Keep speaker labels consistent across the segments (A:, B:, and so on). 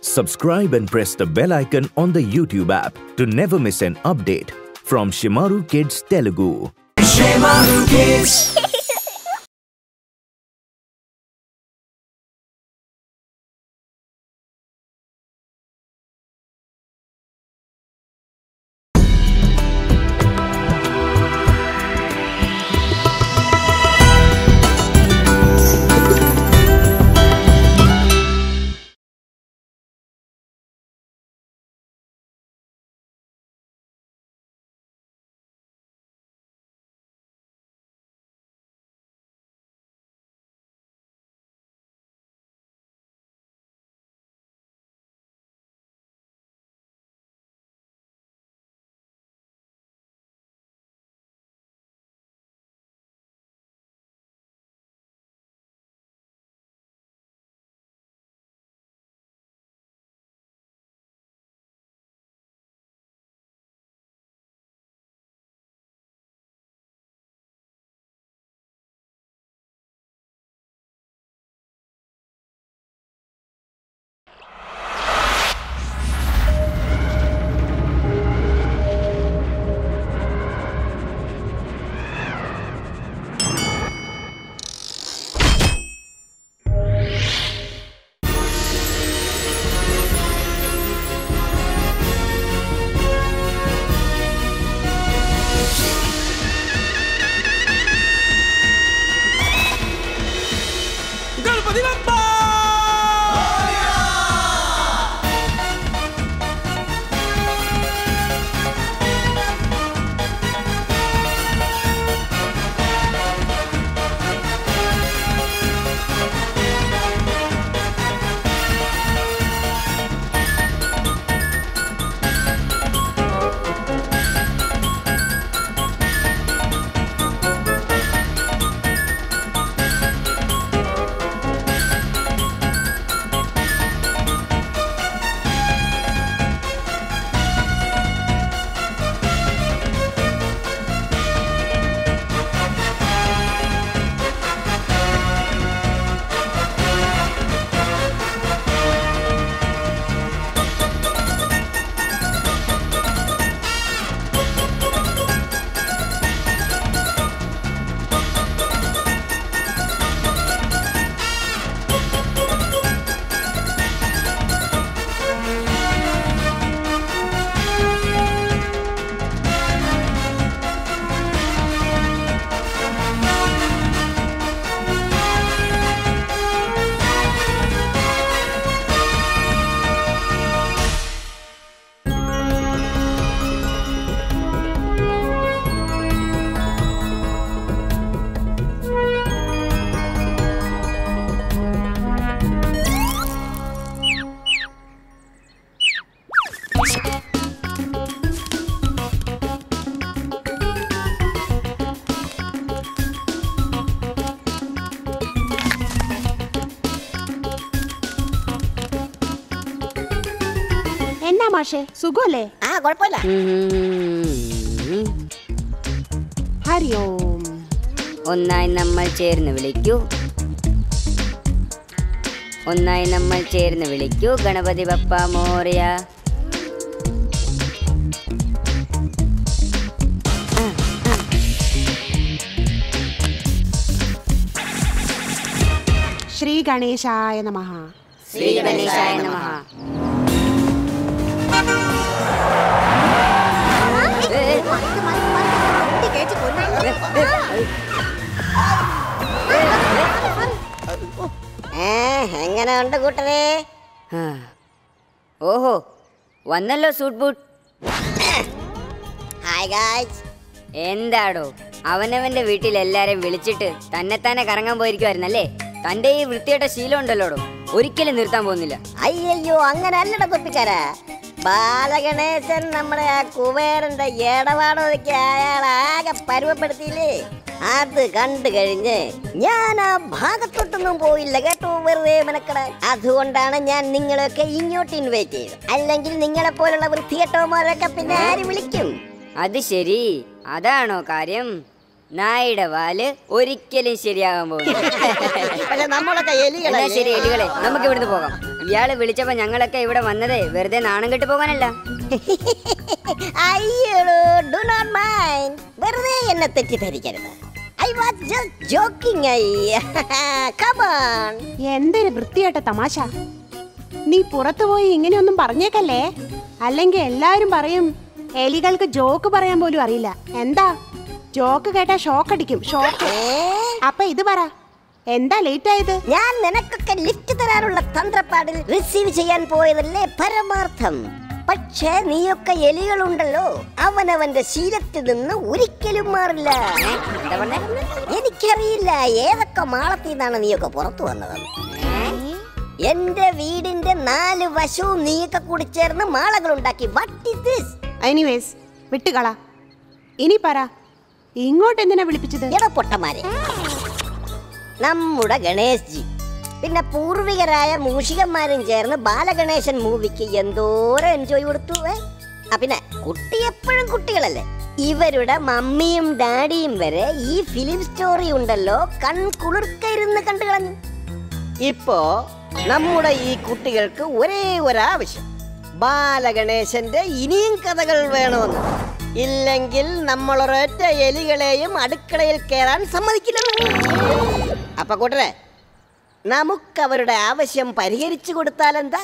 A: Subscribe and press the bell icon on the YouTube app to never miss an update from Shimaru Kids Telugu.
B: Ganpati Bappa
C: എന്നാ മാഷേ സുഖല്ലേ
D: ആ കുഴപ്പമില്ല
C: ഹരി ഓം
D: ഒന്നായി നമ്മൾ ചേർന്ന് വിളിക്കൂ ഒന്നായി നമ്മൾ ചേർന്ന് വിളിക്കൂ ഗണപതി ബപ്പ മോറിയ
C: ശ്രീ ഗണേശായ നമഃ
D: ശ്രീ ഗണേശായ നമഃ
E: എങ്ങനെ ഉണ്ട് കൂട്ടരെ
D: ആ. ഓഹോ വന്നല്ലോ സൂട്ട് ബൂട്ട്
E: ഹായ് ഗായ്സ്
D: എന്താടോ അവനവന്റെ വീട്ടിൽ എല്ലാരെയും വിളിച്ചിട്ട് തന്നെത്താനെ കറങ്ങാൻ പോയിരിക്കുമായിരുന്നല്ലേ തന്റെ ഈ വൃത്തിയായിട്ട ശീലം ഉണ്ടല്ലോടോ ഒരിക്കലും നിർത്താൻ പോകുന്നില്ല
E: അയ്യോ അങ്ങനെ അല്ലട തൊപ്പിക്കാരാ ബാലഗണേശൻ നമ്മുടെ ആ കുബേരന്റെ ഇടപാടൊക്കെ അയാൾ ആകെ പരുവപ്പെടുത്തിയില്ലേ അത് കണ്ടു കഴിഞ്ഞ് ഞാൻ ആ ഭാഗത്തോട്ടൊന്നും പോയില്ല കേട്ടോ വെറുതെ മെനക്കടാൻ അതുകൊണ്ടാണ് ഞാൻ നിങ്ങളെയൊക്കെ ഇങ്ങോട്ട് ഇൻവൈറ്റ് ചെയ്തത് അല്ലെങ്കിൽ നിങ്ങളെ പോലുള്ള വൃത്തികെട്ടവന്മാരൊക്കെ പിന്നെ ആര് വിളിക്കും
D: അത് ശരി അതാണോ കാര്യം നായുടെ വാല് ഒരിക്കലും ശരിയാകാൻ പോകുന്നു
E: പക്ഷെ നമ്മളൊക്കെ
D: എന്നാ
E: എലികളല്ലേ
D: ശരി എലികളെ നമുക്ക് ഇവിടുന്ന് പോകാം ഇയാള് വിളിച്ചപ്പോ ഞങ്ങളൊക്കെ ഇവിടെ വന്നതേ വെറുതെ നാണം കെട്ട് പോകാനല്ല
E: അയ്യോ ഡു നോട്ട് മൈൻഡ് വെറുതെ എന്നെ തെറ്റിദ്ധരിക്കരുത് I was just joking I come on
C: എന്തൊരു വൃത്തിയായിട്ട തമാശ നീ പുറത്തു പോയി ഇങ്ങനെയൊന്നും പറഞ്ഞേക്കല്ലേ അല്ലെങ്കിൽ എല്ലാവരും പറയും എലികൾക്ക് ജോക്ക് പറയാൻ പോലും അറിയില്ല എന്താ ജോക്ക് കേട്ടാ ഷോക്ക് അടിക്കും ഷോക്ക് അപ്പൊ ഇത് പറ എന്താ ലേറ്റ് ആയത്
E: ഞാൻ നിനക്കൊക്കെ ലിഫ്റ്റ് തരാനുള്ള തന്ത്രപ്പാടിൽ റിസീവ് ചെയ്യാൻ പോയതല്ലേ പരമാർത്ഥം പക്ഷേ നീയൊക്കെ എലികളുണ്ടല്ലോ അവനവന്റെ ശീലത്തിൽ നിന്ന് ഒരിക്കലും മാറില്ല
D: എന്താ പറഞ്ഞേ
E: എനിക്കറിയില്ല ഏതൊക്കെ മാളത്തിൽ നിന്നാണ് നീയൊക്കെ പുറത്തു വന്നത് എന്റെ വീടിന്റെ നാല് വശവും നീയൊക്കെ കൂടി ചേർന്ന് മാളകൾ ഉണ്ടാക്കി വാട്ട് ഇസ് ദിസ്
C: എനിവേസ് വിട്ടുകള ഇനി പറ ഇങ്ങോട്ട് എന്തിനാ വിളിപ്പിച്ചത്
E: എടാ പൊട്ടന്മാരെ നമ്മുടെ ഗണേഷ് ജി പിന്നെ പൂർവികരായ മൂഷികന്മാരും ചേർന്ന് ബാലഗണേശൻ മൂവിക്ക് എന്തോരം എൻജോയ് കൊടുത്തു ഏ? ആ പിന്നെ കുട്ടി എപ്പോഴും കുട്ടികളല്ലേ ഇവരുടെ മമ്മിയും ഡാഡിയും വരെ ഈ ഫിലിം സ്റ്റോറി ഉണ്ടല്ലോ കൺകുളിർക്ക ഇരുന്ന് കണ്ടു കളഞ്ഞു ഇപ്പോ നമ്മുടെ ഈ കുട്ടികൾക്ക് ഒരേ ഒരാവശ്യം ബാലഗണേശന്റെ ഇനിയും കഥകൾ വേണമെന്ന് ഇല്ലെങ്കിൽ നമ്മൾ ഒരൊറ്റ എലികളെയും അടുക്കളയിൽ കയറാൻ സമ്മതിക്കില്ലെന്ന് അപ്പൊ കൂട്ടരെ നമുക്ക് അവരുടെ ആവശ്യം പരിഹരിച്ചു കൊടുത്താലെന്താ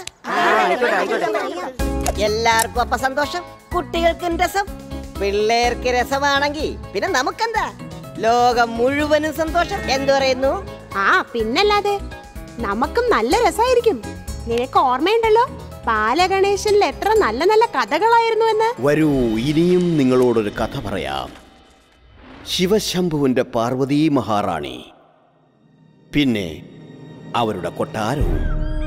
E: എല്ലാവർക്കും അപ്പൊ സന്തോഷം കുട്ടികൾക്കും രസം പിള്ളേർക്ക് രസമാണെങ്കിൽ പിന്നെ നമുക്കെന്താ ലോകം മുഴുവനും സന്തോഷം എന്തു പറയുന്നു
C: ആ പിന്നല്ലാതെ നമുക്കും നല്ല രസമായിരിക്കും നിനക്ക് ഓർമ്മയുണ്ടല്ലോ ബാലഗണേശനിൽ എത്ര നല്ല നല്ല കഥകളായിരുന്നു എന്ന്
F: വരൂ ഇനിയും നിങ്ങളോടൊരു കഥ പറയാം ശിവശംഭുവിന്റെ പാർവതീ മഹാറാണി പിന്നെ അവരുടെ കൊട്ടാരവും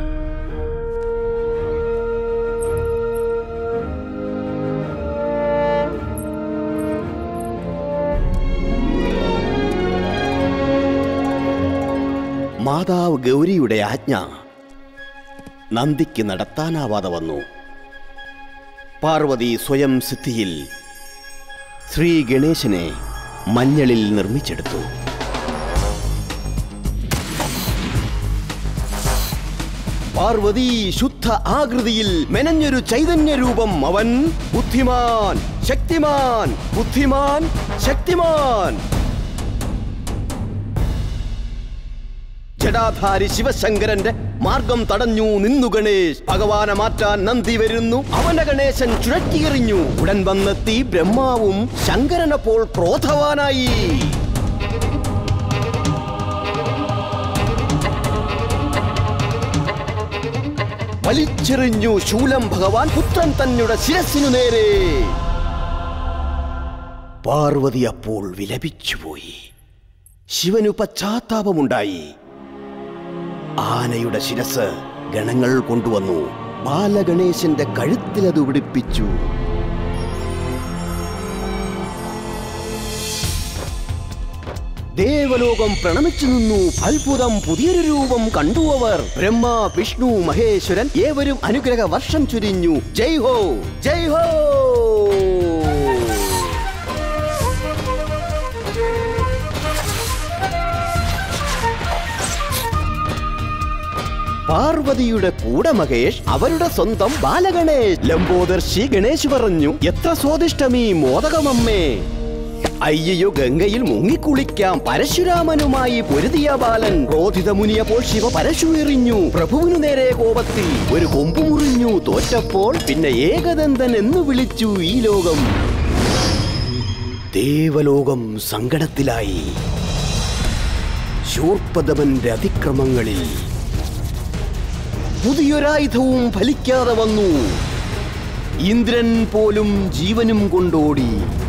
F: മാതാവ് ഗൗരിയുടെ ആജ്ഞ നന്ദിക്ക് നടത്താനാവാതെ വന്നു പാർവതി സ്വയം സിദ്ധിയിൽ ശ്രീ ഗണേശനെ മഞ്ഞളിൽ നിർമ്മിച്ചെടുത്തു പാർവതി ശുദ്ധ ആകൃതിയിൽ മെനഞ്ഞൊരു ചൈതന്യ രൂപം അവൻ ബുദ്ധിമാൻ ശക്തിമാൻ ബുദ്ധിമാൻ ശക്തിമാൻ ജടാധാരി ശിവശങ്കരന്റെ മാർഗം തടഞ്ഞു നിന്നു ഗണേശ് ഭഗവാനെ മാറ്റാൻ നന്ദി വരുന്നു അവന്റെ ഗണേശൻ ചുഴറ്റിയെറിഞ്ഞു ഉടൻ വന്നെത്തി ബ്രഹ്മാവും ശങ്കരനപ്പോൾ ക്രോധവാനായി വലിച്ചെറിഞ്ഞു ശൂലം ഭഗവാൻ പുത്രൻ തന്നുടെ ശിരസിനു നേരെ പാർവതി അപ്പോൾ വിലപിച്ചുപോയി ശിവനു പശ്ചാത്താപമുണ്ടായി ആനയുടെ ശിരസ് ഗണങ്ങൾ കൊണ്ടുവന്നു ബാലഗണേശന്റെ കഴുത്തിലത് പിടിപ്പിച്ചു ദേവലോകം പ്രണമിച്ചു നിന്നു അത്ഭുതം പുതിയൊരു രൂപം കണ്ടു അവർ ബ്രഹ്മ വിഷ്ണു മഹേശ്വരൻ ഏവരും അനുഗ്രഹ വർഷം ചുരിഞ്ഞു ജയ് ഹോ ജയ് ഹോ പാർവതിയുടെ കൂടെ മഹേഷ് അവരുടെ സ്വന്തം ബാലഗണേഷ് ലംബോദർശി ഗണേശ് പറഞ്ഞു എത്ര സ്വാദിഷ്ടമീ മോദകമമ്മേ അയ്യോ ഗംഗയിൽ മുങ്ങിക്കുളിക്കാം പരശുരാമനുമായി പൊരുതിയ ബാലൻ ക്രോധിത മുനിയപ്പോൾ ശിവ പരശു എറിഞ്ഞു പ്രഭുവിനു നേരെ കോപത്തിൽ ഒരു കൊമ്പു മുറിഞ്ഞു തോറ്റപ്പോൾ പിന്നെ ഏകദന്തൻ എന്ന് വിളിച്ചു ഈ ലോകം ദേവലോകം സങ്കടത്തിലായി ശൂർപ്പദമന്റെ അതിക്രമങ്ങളിൽ പുതിയൊരായുധവും ഫലിക്കാതെ വന്നു ഇന്ദ്രൻ പോലും ജീവനും കൊണ്ടോടി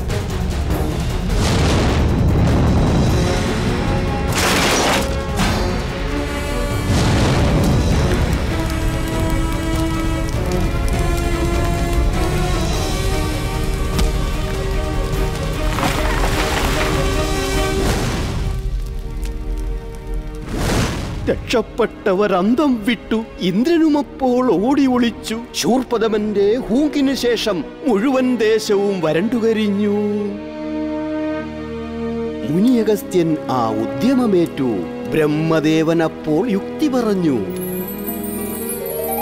F: രക്ഷപ്പെട്ടവർ അന്തം വിട്ടു ഇന്ദ്രനുമപ്പോൾ ഓടി ഒളിച്ചു ശൂർപ്പദമന്റെ ഹൂങ്കിനു ശേഷം മുഴുവൻ ദേശവും വരണ്ടുകരിഞ്ഞു മുനിയഗസ്ത്യൻ ആ ഉദ്യമമേറ്റു ബ്രഹ്മദേവൻ അപ്പോൾ യുക്തി പറഞ്ഞു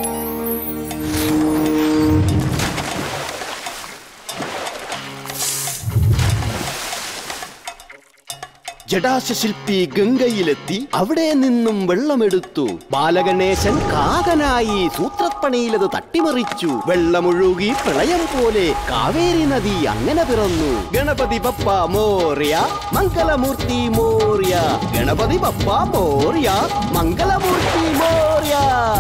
F: ജടാശില്പി ഗംഗയിലെത്തി അവിടെ നിന്നും വെള്ളമെടുത്തു ബാലഗണേശൻ കാകനായി സൂത്രപ്പണിയിലത് തട്ടിമറിച്ചു വെള്ളമൊഴുകി പ്രളയം പോലെ കാവേരി നദി അങ്ങനെ പിറന്നു ഗണപതി ബപ്പ മോറിയ മംഗളമൂർത്തി മോറിയ ഗണപതി ബപ്പ മോറിയ മംഗളമൂർത്തി മോറിയ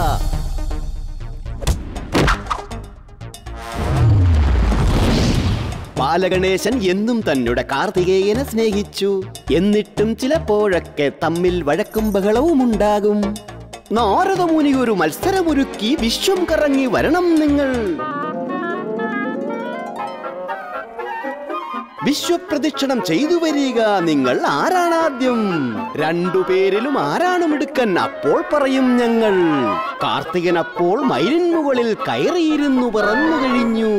F: ബാലഗണേശൻ എന്നും തന്നുടെ കാർത്തികേയനെ സ്നേഹിച്ചു എന്നിട്ടും ചിലപ്പോഴൊക്കെ തമ്മിൽ വഴക്കും ബഹളവും ഉണ്ടാകും നാരദമുനി ഒരു മത്സരമൊരുക്കി വിശ്വം കറങ്ങി വരണം നിങ്ങൾ വിശ്വപ്രദക്ഷിണം ചെയ്തു വരിക നിങ്ങൾ ആരാണാദ്യം രണ്ടുപേരിലും ആരാണ് മിടുക്കൻ അപ്പോൾ പറയും ഞങ്ങൾ കാർത്തികൻ അപ്പോൾ മയിലിൻ മുകളിൽ കയറിയിരുന്നു പറന്നു കഴിഞ്ഞു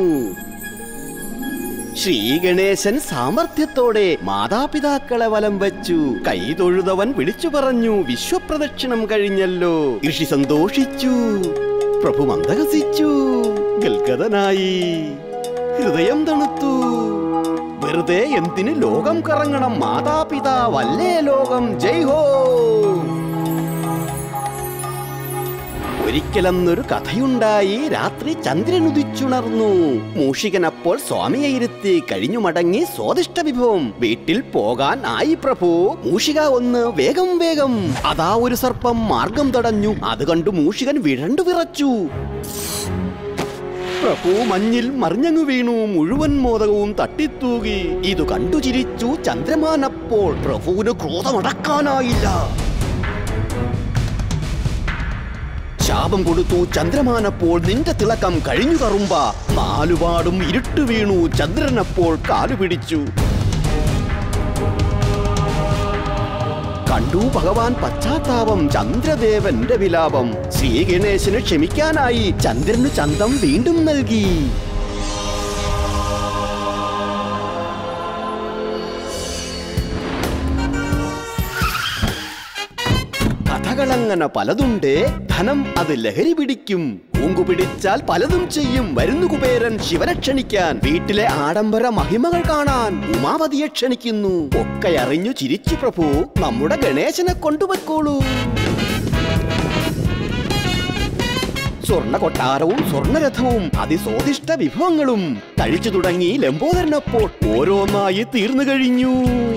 F: ശ്രീഗണേശൻ സാമർഥ്യത്തോടെ മാതാപിതാക്കളെ വലം വച്ചു കൈ തൊഴുതവൻ വിളിച്ചു പറഞ്ഞു വിശ്വപ്രദക്ഷിണം കഴിഞ്ഞല്ലോ ഋഷി സന്തോഷിച്ചു പ്രഭു മന്ദഹസിച്ചു ഗൽഗതനായി ഹൃദയം തണുത്തു വെറുതെ എന്തിന് ലോകം കറങ്ങണം മാതാപിതാവല്ലേ ലോകം ജയ് ഹോ ഒരിക്കലെന്നൊരു കഥയുണ്ടായി രാത്രി ചന്ദ്രൻ ഉദിച്ചുണർന്നു മൂഷികൻ അപ്പോൾ സ്വാമിയെ ഇരുത്തി കഴിഞ്ഞു മടങ്ങി സ്വാദിഷ്ട വിഭവം വീട്ടിൽ പോകാൻ ആയി പ്രഭു മൂഷിക ഒന്ന് വേഗം വേഗം അതാ ഒരു സർപ്പം മാർഗം തടഞ്ഞു അത് കണ്ടു മൂഷികൻ വിഴണ്ടു വിറച്ചു പ്രഭു മഞ്ഞിൽ മറിഞ്ഞങ്ങു വീണു മുഴുവൻ മോദകവും തട്ടിത്തൂകി ഇതു കണ്ടു ചിരിച്ചു ചന്ദ്രമാനപ്പോൾ പ്രഭുവിന് ക്രോധമടക്കാനായില്ല ശാപം കൊടുത്തു ചന്ദ്രമാനപ്പോൾ നിന്റെ തിളക്കം കഴിഞ്ഞു കറുമ്പ നാലുപാടും ഇരുട്ട് വീണു ചന്ദ്രനപ്പോൾ കാലു പിടിച്ചു കണ്ടു ഭഗവാൻ പശ്ചാത്താപം ചന്ദ്രദേവന്റെ വിലാപം ശ്രീഗണേശന് ക്ഷമിക്കാനായി ചന്ദ്രന് ചന്തം വീണ്ടും നൽകി കഥകളങ്ങനെ പലതുണ്ട് ധനം അത് ലഹരി പിടിക്കും പൂങ്കു പിടിച്ചാൽ പലതും ചെയ്യും വരുന്നു കുബേരൻ ശിവനെ ക്ഷണിക്കാൻ വീട്ടിലെ ആഡംബര മഹിമകൾ കാണാൻ ഉമാവതിയെ ക്ഷണിക്കുന്നു ഒക്കെ അറിഞ്ഞു ചിരിച്ചു പ്രഭു നമ്മുടെ ഗണേശനെ കൊണ്ടുവെക്കോളൂ സ്വർണ്ണ കൊട്ടാരവും സ്വർണ്ണരഥവും അതിസ്വാദിഷ്ട വിഭവങ്ങളും കഴിച്ചു തുടങ്ങി ലംബോദരനപ്പോൾ ഓരോന്നായി തീർന്നു കഴിഞ്ഞു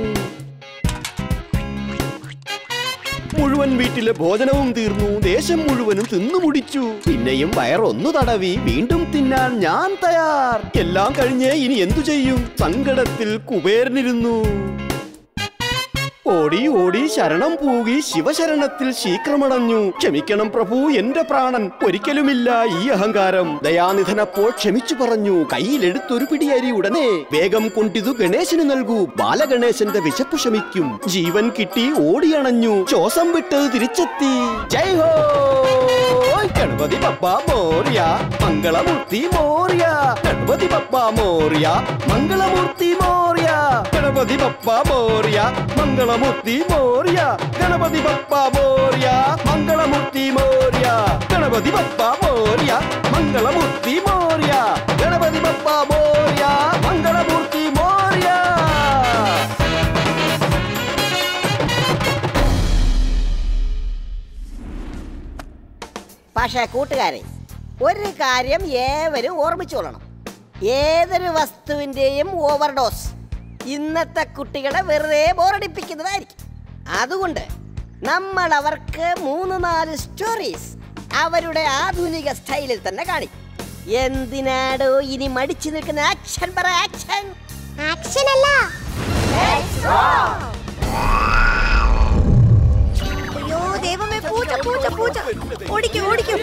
F: മുഴുവൻ വീട്ടിലെ ഭോജനവും തീർന്നു ദേശം മുഴുവനും തിന്നു മുടിച്ചു പിന്നെയും വയറൊന്നു തടവി വീണ്ടും തിന്നാൻ ഞാൻ തയ്യാർ എല്ലാം കഴിഞ്ഞേ ഇനി എന്തു ചെയ്യും സങ്കടത്തിൽ കുബേരനിരുന്നു ഓടി ഓടി ശരണം പൂകി ശിവശരണത്തിൽ ശീക്രമടഞ്ഞു ക്ഷമിക്കണം പ്രഭു എന്റെ പ്രാണൻ ഒരിക്കലുമില്ല ഈ അഹങ്കാരം ദയാനിധനപ്പോൾ ക്ഷമിച്ചു പറഞ്ഞു കയ്യിലെടുത്തൊരു പിടി അരി ഉടനെ വേഗം കൊണ്ടിതു ഗണേശന് നൽകൂ ബാലഗണേശന്റെ വിശപ്പ് ശമിക്കും ജീവൻ കിട്ടി ഓടിയണഞ്ഞു ശ്വാസം വിട്ട് തിരിച്ചെത്തി ജയ് ഹോ ഗണപതി ബപ്പ മോറിയ മംഗളമൂർത്തി മോറിയ ഗണപതി ബപ്പ മോറിയ മംഗളമൂർത്തി മോറിയ ഗണപതി ബപ്പ മോറിയ മംഗളമൂർത്തി മോറിയ ഗണപതി ബപ്പ മോറിയ മംഗളമൂർത്തി മോറിയ ഗണപതി ബപ്പ മോറിയ മംഗളമൂർത്തി മോറിയ ഗണപതി ബപ്പ മോറിയ മംഗളമൂർത്തി മോറിയ
E: പക്ഷേ കൂട്ടുകാരെ ഒരു കാര്യം ഏവരും ഓർമ്മിച്ചോളണം ഏതൊരു വസ്തുവിൻ്റെയും ഓവർഡോസ് ഇന്നത്തെ കുട്ടികളെ വെറുതെ ബോറടിപ്പിക്കുന്നതായിരിക്കും അതുകൊണ്ട് നമ്മൾ അവർക്ക് മൂന്ന് നാല് സ്റ്റോറീസ് അവരുടെ ആധുനിക സ്റ്റൈലിൽ തന്നെ കാണിക്കും എന്തിനാടോ ഇനി മടിച്ചു നിൽക്കുന്ന ആക്ഷൻ പറ ആക്ഷൻ
C: ആക്ഷൻ അല്ല
G: അയ്യോ ദൈവമേ പൂച്ച പൂച്ച പൂച്ച ഓടിക്കും ഓടിക്കും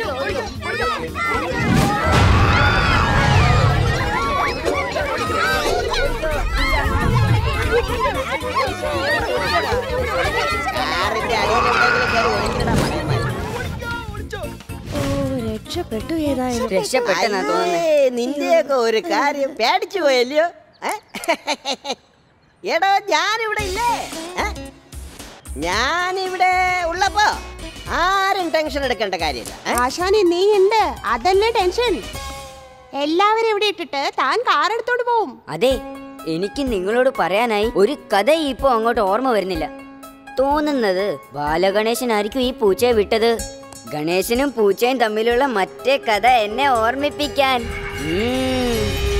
E: കാറിന്റെ അടിയിലെവിടെയെങ്കിലും കയറി ഒളിച്ചിടാൻ മതി.
G: രക്ഷപ്പെട്ടു ഏതായാലും
D: രക്ഷപ്പെട്ടെന്നാ തോന്നുന്നത്
E: അയ്യേ, നിന്റെയൊക്കെ ഒരു കാര്യം പേടിച്ചു പോയല്ലയോ ഏ? എടോ ഞാനിവിടെ ഇല്ലേ ഏ? ഞാനിവിടെ ഉള്ളപ്പോ ആരും ടെൻഷൻ എടുക്കേണ്ട കാര്യമില്ല ഏ?
C: ആശാനെ നീ ഉണ്ട് അതല്ലേ ടെൻഷൻ എല്ലാവരും ഇവിടെ ഇട്ടിട്ട് താൻ കാർ എടുത്തോണ്ട് പോവും
D: അതെ എനിക്ക് നിങ്ങളോട് പറയാനായി ഒരു കഥ ഇപ്പൊ അങ്ങോട്ട് ഓർമ്മ വരുന്നില്ല തോന്നുന്നത് ബാലഗണേശനായിരിക്കും ഈ പൂച്ചയെ വിട്ടത് ഗണേശനും പൂച്ചയും തമ്മിലുള്ള മറ്റേ കഥ എന്നെ ഓർമ്മിപ്പിക്കാൻ ഉം.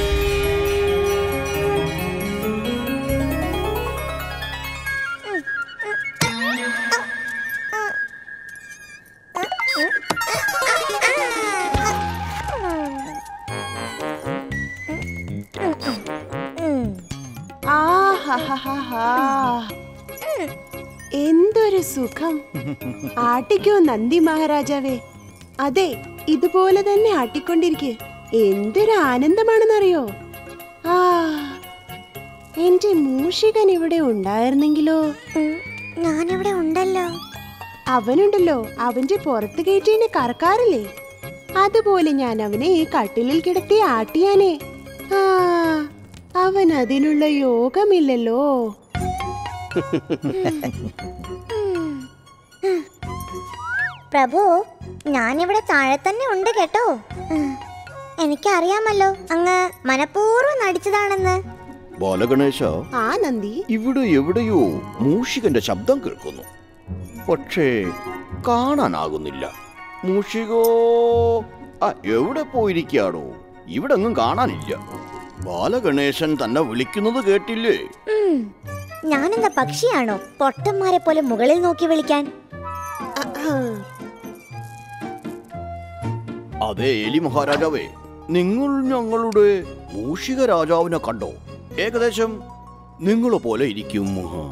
C: ആഹാഹാഹാ. എന്തൊരു സുഖം ആട്ടിക്കോ നന്ദി മഹാരാജാവേ അതെ ഇതുപോലെ തന്നെ ആട്ടിക്കൊണ്ടിരിക്കെ എന്തൊരു ആനന്ദമാണെന്നറിയോ ആ എന്റെ മൂഷികൻ ഇവിടെ ഉണ്ടായിരുന്നെങ്കിലോ
G: ഞാനിവിടെ ഉണ്ടല്ലോ
C: അവനുണ്ടല്ലോ അവന്റെ പുറത്ത് കയറ്റിനെ കറക്കാറില്ലേ അതുപോലെ ഞാൻ അവനെ ഈ കട്ടിലിൽ കിടത്തി ആട്ടിയാനേ ആ അവൻ അതിനുള്ള യോഗമില്ലല്ലോ
G: പ്രഭു ഞാനിവിടെ താഴെ തന്നെ ഉണ്ട് കേട്ടോ ഉം. എനിക്കറിയാമല്ലോ അങ്ങ് മനഃപൂർവ്വം നടിച്ചതാണെന്ന്
F: ബാലഗണേശ
C: ആ നന്ദി
F: ഇവിടെ എവിടെയോ മൂഷികന്റെ ശബ്ദം കേൾക്കുന്നു പക്ഷേ കാണാനാകുന്നില്ല മൂഷികോ ആ എവിടെ പോയിരിക്കാണോ ഇവിടെ ഒന്നും കാണാനില്ല ബാലഗണേശൻ തന്നെ വിളിക്കുന്നത് കേട്ടില്ലേ
G: ഉം. ഞാനെന്താ പക്ഷിയാണോ പൊട്ടന്മാരെ പോലെ മുകളിൽ നോക്കി വിളിക്കാൻ
C: അഹം.
F: അതെ എലി മഹാരാജാവേ നിങ്ങൾ ഞങ്ങളുടെ മൂഷിക രാജാവിനെ കണ്ടോ ഏകദേശം നിങ്ങളെ പോലെ ഇരിക്കും ആ.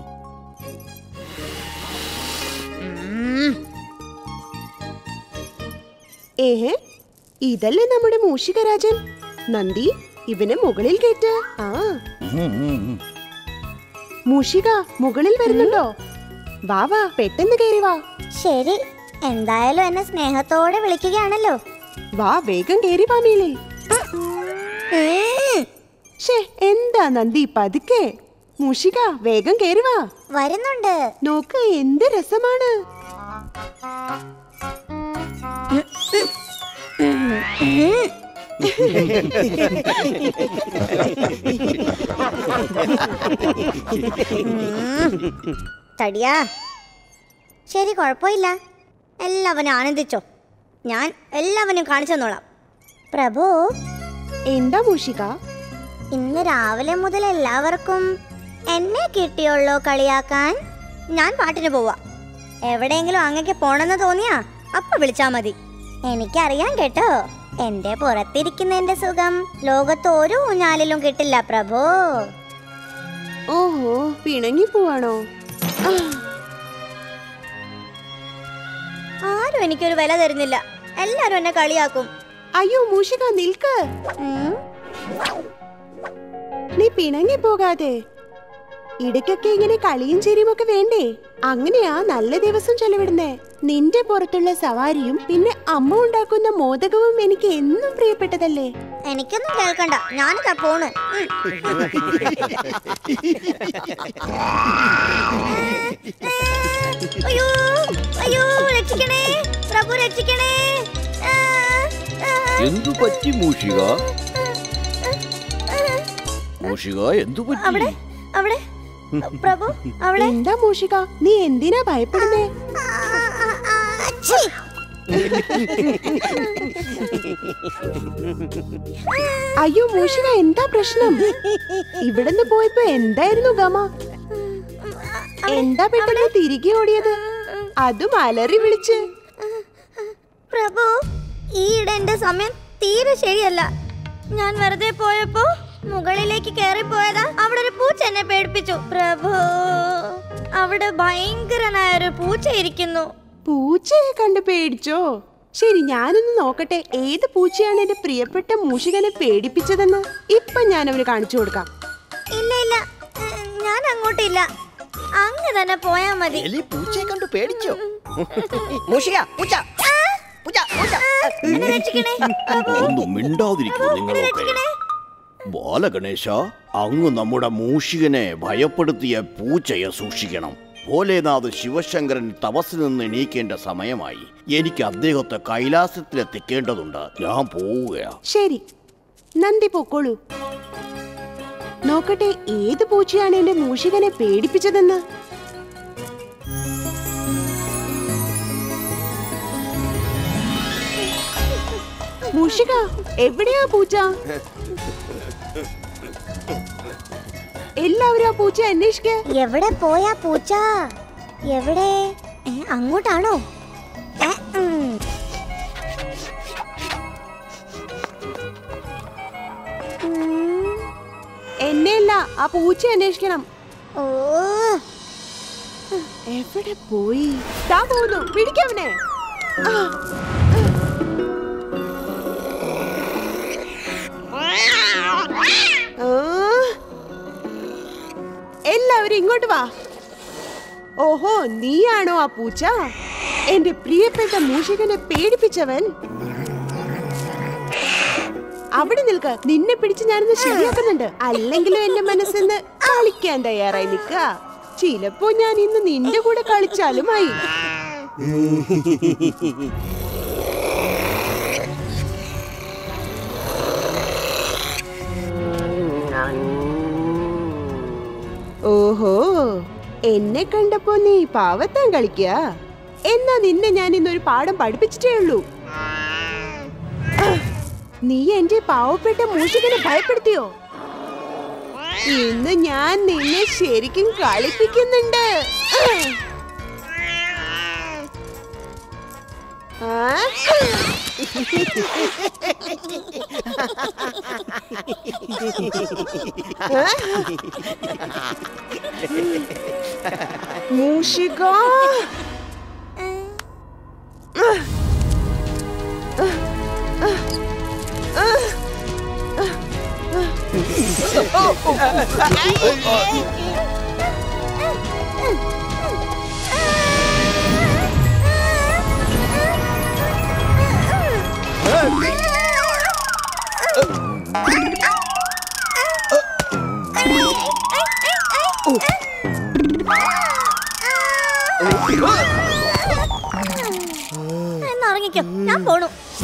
C: ഏഹേ ഇതല്ലേ നമ്മുടെ മൂഷികരാജൻ നന്ദി ഇവനെ മുകളിൽ കയറ്റ് ആ
F: ഉം, ഉം, ഉം.
C: മൂഷിക മുകളിൽ വരുന്നുണ്ടോ വാ വാ പെട്ടെന്ന് കയറി വാ
G: ശരി എന്തായാലും എന്നെ സ്നേഹത്തോടെ വിളിക്കുകയാണല്ലോ
C: വാ വേഗം കയറി വാ മേലിൽ
G: ഉം.
C: ഷേ എന്താ നന്ദി പതുക്കെ മൂഷിക വേഗം കയറി വാ
G: വരുന്നുണ്ട്
C: നോക്ക് എന്ത് രസമാണ്
G: തടിയാ ശരി കുഴപ്പമില്ല എല്ലാവരും ആനന്ദിച്ചോ ഞാൻ എല്ലാവരും കാണിച്ചു തന്നോളാം പ്രഭു
C: എന്താ മൂഷിക
G: ഇന്ന് രാവിലെ മുതൽ എല്ലാവർക്കും എന്നെ കിട്ടിയുള്ളോ കളിയാക്കാൻ ഞാൻ പാട്ടിന് പോവാ എവിടെയെങ്കിലും അങ്ങക്ക് പോണെന്ന് തോന്നിയാ അപ്പൊ വിളിച്ചാ മതി എനിക്കറിയാം കേട്ടോ എന്റെ പുറത്തിരിക്കുന്നതിന്റെ സുഖം ലോകത്ത് ഒരു ഊഞ്ഞാലിലും കിട്ടില്ല പ്രഭു
C: ഓഹോ പിണങ്ങി പോവാണോ ആ,
G: ആരും എനിക്കൊരു വില തരുന്നില്ല എല്ലാരും എന്നെ കളിയാക്കും
C: അയ്യോ മൂഷിക നിൽക്ക്
G: ഉം.
C: നീ പിണങ്ങി പോകാതെ ഇടയ്ക്കൊക്കെ ഇങ്ങനെ കളിയും ചിരിയും ഒക്കെ വേണ്ടേ അങ്ങനെയാ നല്ല ദിവസം ചെലവിടുന്നേ നിന്റെ പുറത്തുള്ള സവാരിയും പിന്നെ അമ്മ ഉണ്ടാക്കുന്ന മോദകവും എനിക്ക് എന്നും പ്രിയപ്പെട്ടതല്ലേ
G: എനിക്കൊന്നും കേൾക്കണ്ട ഞാനിതാ പോണ് ഉം. അയ്യോ അയ്യോ രക്ഷിക്കണേ പ്രഭു രക്ഷിക്കണേ ആ, ആ,
F: എന്തു പറ്റി മൂഷിക മൂഷിക എന്തു
G: അവിടെ
F: പറ്റി
G: അവിടെ പ്രഭു അവിടെ
C: എന്താ മൂഷിക നീ എന്തിനാ ഭയപ്പെടുന്നേ
G: ആ, ആ, ആ, അച്ഛി.
C: അയ്യോ മൂഷിക എന്താ പ്രശ്നം ഇവിടുന്ന് പോയപ്പോ എന്തായിരുന്നു ഗമ എന്താ പെട്ടെന്ന് തിരികെ ഓടിയത് അതും അലറി വിളിച്ച്
G: പ്രഭു ഈയിടെ എന്റെ സമയം തീരെ ശരിയല്ല ഞാൻ വെറുതെ പോയപ്പോ മുകളിലേക്ക് കയറി പോയതാ അവിടെ ഒരു പൂച്ച എന്നെ പേടിപ്പിച്ചു പ്രഭു അവിടെ ഭയങ്കരനായ ഒരു പൂച്ച ഇരിക്കുന്നു
C: പൂച്ചയെ കണ്ട് പേടിച്ചോ ശരി ഞാനൊന്ന് നോക്കട്ടെ ഏത് പൂച്ചയാണ് എന്റെ പ്രിയപ്പെട്ട മൂഷികനെ പേടിപ്പിച്ചതെന്ന് ഇപ്പൊ ഞാൻ അവന് കാണിച്ചു കൊടുക്കാം
G: ഇല്ല ഇല്ല ഏ, ഞാൻ അങ്ങോട്ടില്ല അങ്ങ് തന്നെ പോയാ മതി
F: എലി പൂച്ചയെ കണ്ടു പേടിച്ചോ
E: മൂഷിക പൂച്ച പൂച്ച പൂച്ച
G: എന്നെ രക്ഷിക്കണേ പ്രഭു
F: ഒന്നും മിണ്ടാതിരിക്കൂ നിങ്ങളൊക്കെ ബാലഗണേശ അങ്ങ് നമ്മുടെ മൂഷികനെ ഭയപ്പെടുത്തിയ പൂച്ചയെ സൂക്ഷിക്കണം ഭോലേനാഥ് ശിവശങ്കരൻ തപസ്സിൽ നിന്ന് എണീക്കേണ്ട സമയമായി എനിക്ക് അദ്ദേഹത്തെ കൈലാസത്തിലെത്തിക്കേണ്ടതുണ്ട് ഞാൻ പോവുകയാ
C: ശരി നന്ദി പൊക്കോളൂ നോക്കട്ടെ ഏത് പൂച്ചയാണ് എന്റെ മൂഷികനെ പേടിപ്പിച്ചതെന്ന് മൂഷിക എവിടെയാ പൂച്ച എല്ലാവരും ആ പൂച്ച അന്വേഷിക്ക
G: എവിടെ പോയാ പൂച്ച എവിടെ ഏ, അങ്ങോട്ടാണോ ഏ, ഉം. ഉം.
C: എന്നെയല്ല ആ പൂച്ച അന്വേഷിക്കണം
G: ഓ
C: എവിടെ പോയി താ പോകുന്നു പിടിക്കവനെ ആ. ആ. എല്ലാവരും ഇങ്ങോട്ട് വാ ഓഹോ നീയാണോ ആ പൂച്ച എന്റെ പ്രിയപ്പെട്ട മൂഷികനെ പേടിപ്പിച്ചവൻ അവിടെ നിൽക്ക നിന്നെ പിടിച്ച് ഞാനിന്ന് ശരിയാക്കുന്നുണ്ട് അല്ലെങ്കിലും എന്റെ മനസ്സിന്ന് കളിക്കാൻ തയ്യാറായി നിക്ക ചിലപ്പോ ഞാൻ ഇന്ന് നിന്റെ കൂടെ കളിച്ചാലുമായി ഓഹോ എന്നെ കണ്ടപ്പോ നീ പാവത്താൻ കളിക്കുക എന്നാ നിന്നെ ഞാൻ ഇന്നൊരു പാഠം പഠിപ്പിച്ചിട്ടേ ഉള്ളൂ നീ എന്റെ പാവപ്പെട്ട മൂഷികനെ ഭയപ്പെടുത്തിയോ ഇന്ന് ഞാൻ നിന്നെ ശരിക്കും കളിപ്പിക്കുന്നുണ്ട് ആ? മൂഷിക
G: എന്നാ ഇറങ്ങിക്കോ ഞാൻ പോണു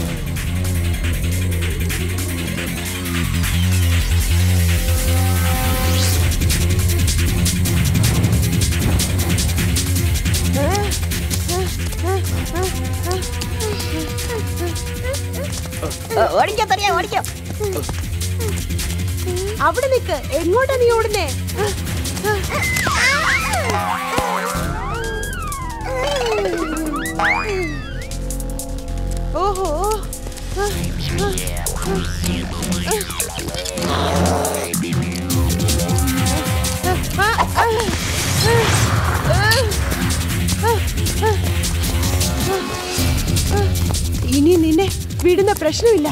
E: ഓടിക്കോ തറിയാ ഓടിക്കോ
C: അവിടെ നിക്ക് എങ്ങോട്ടാ നീ ഓടുന്നേ ഓഹോ ഇനി നിന്നെ വിടുന്ന പ്രശ്നമില്ല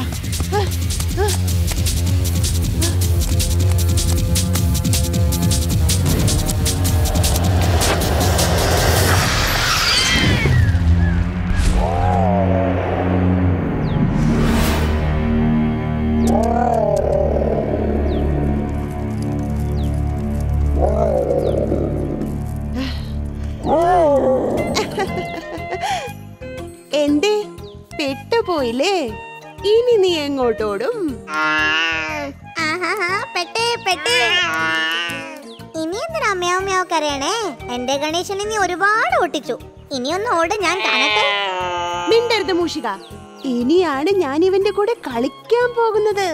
C: എന്തേ പെട്ടുപോയില്ലേ ഇനി നീ എങ്ങോട്ടോടും
G: ആഹാഹാ, പെട്ടേ പെട്ടേ ഇനി എന്തിനാ മ്യാവ് മ്യാവ് കരയണേ എന്റെ ഗണേശനെ നീ ഒരുപാട് ഒട്ടിച്ചു ഇനിയൊന്ന് ഓട് ഞാൻ കാണട്ടെ
C: മിണ്ടരുത് മൂഷിക ഇനിയാണ് ഞാൻ ഇവന്റെ കൂടെ കളിക്കാൻ പോകുന്നത്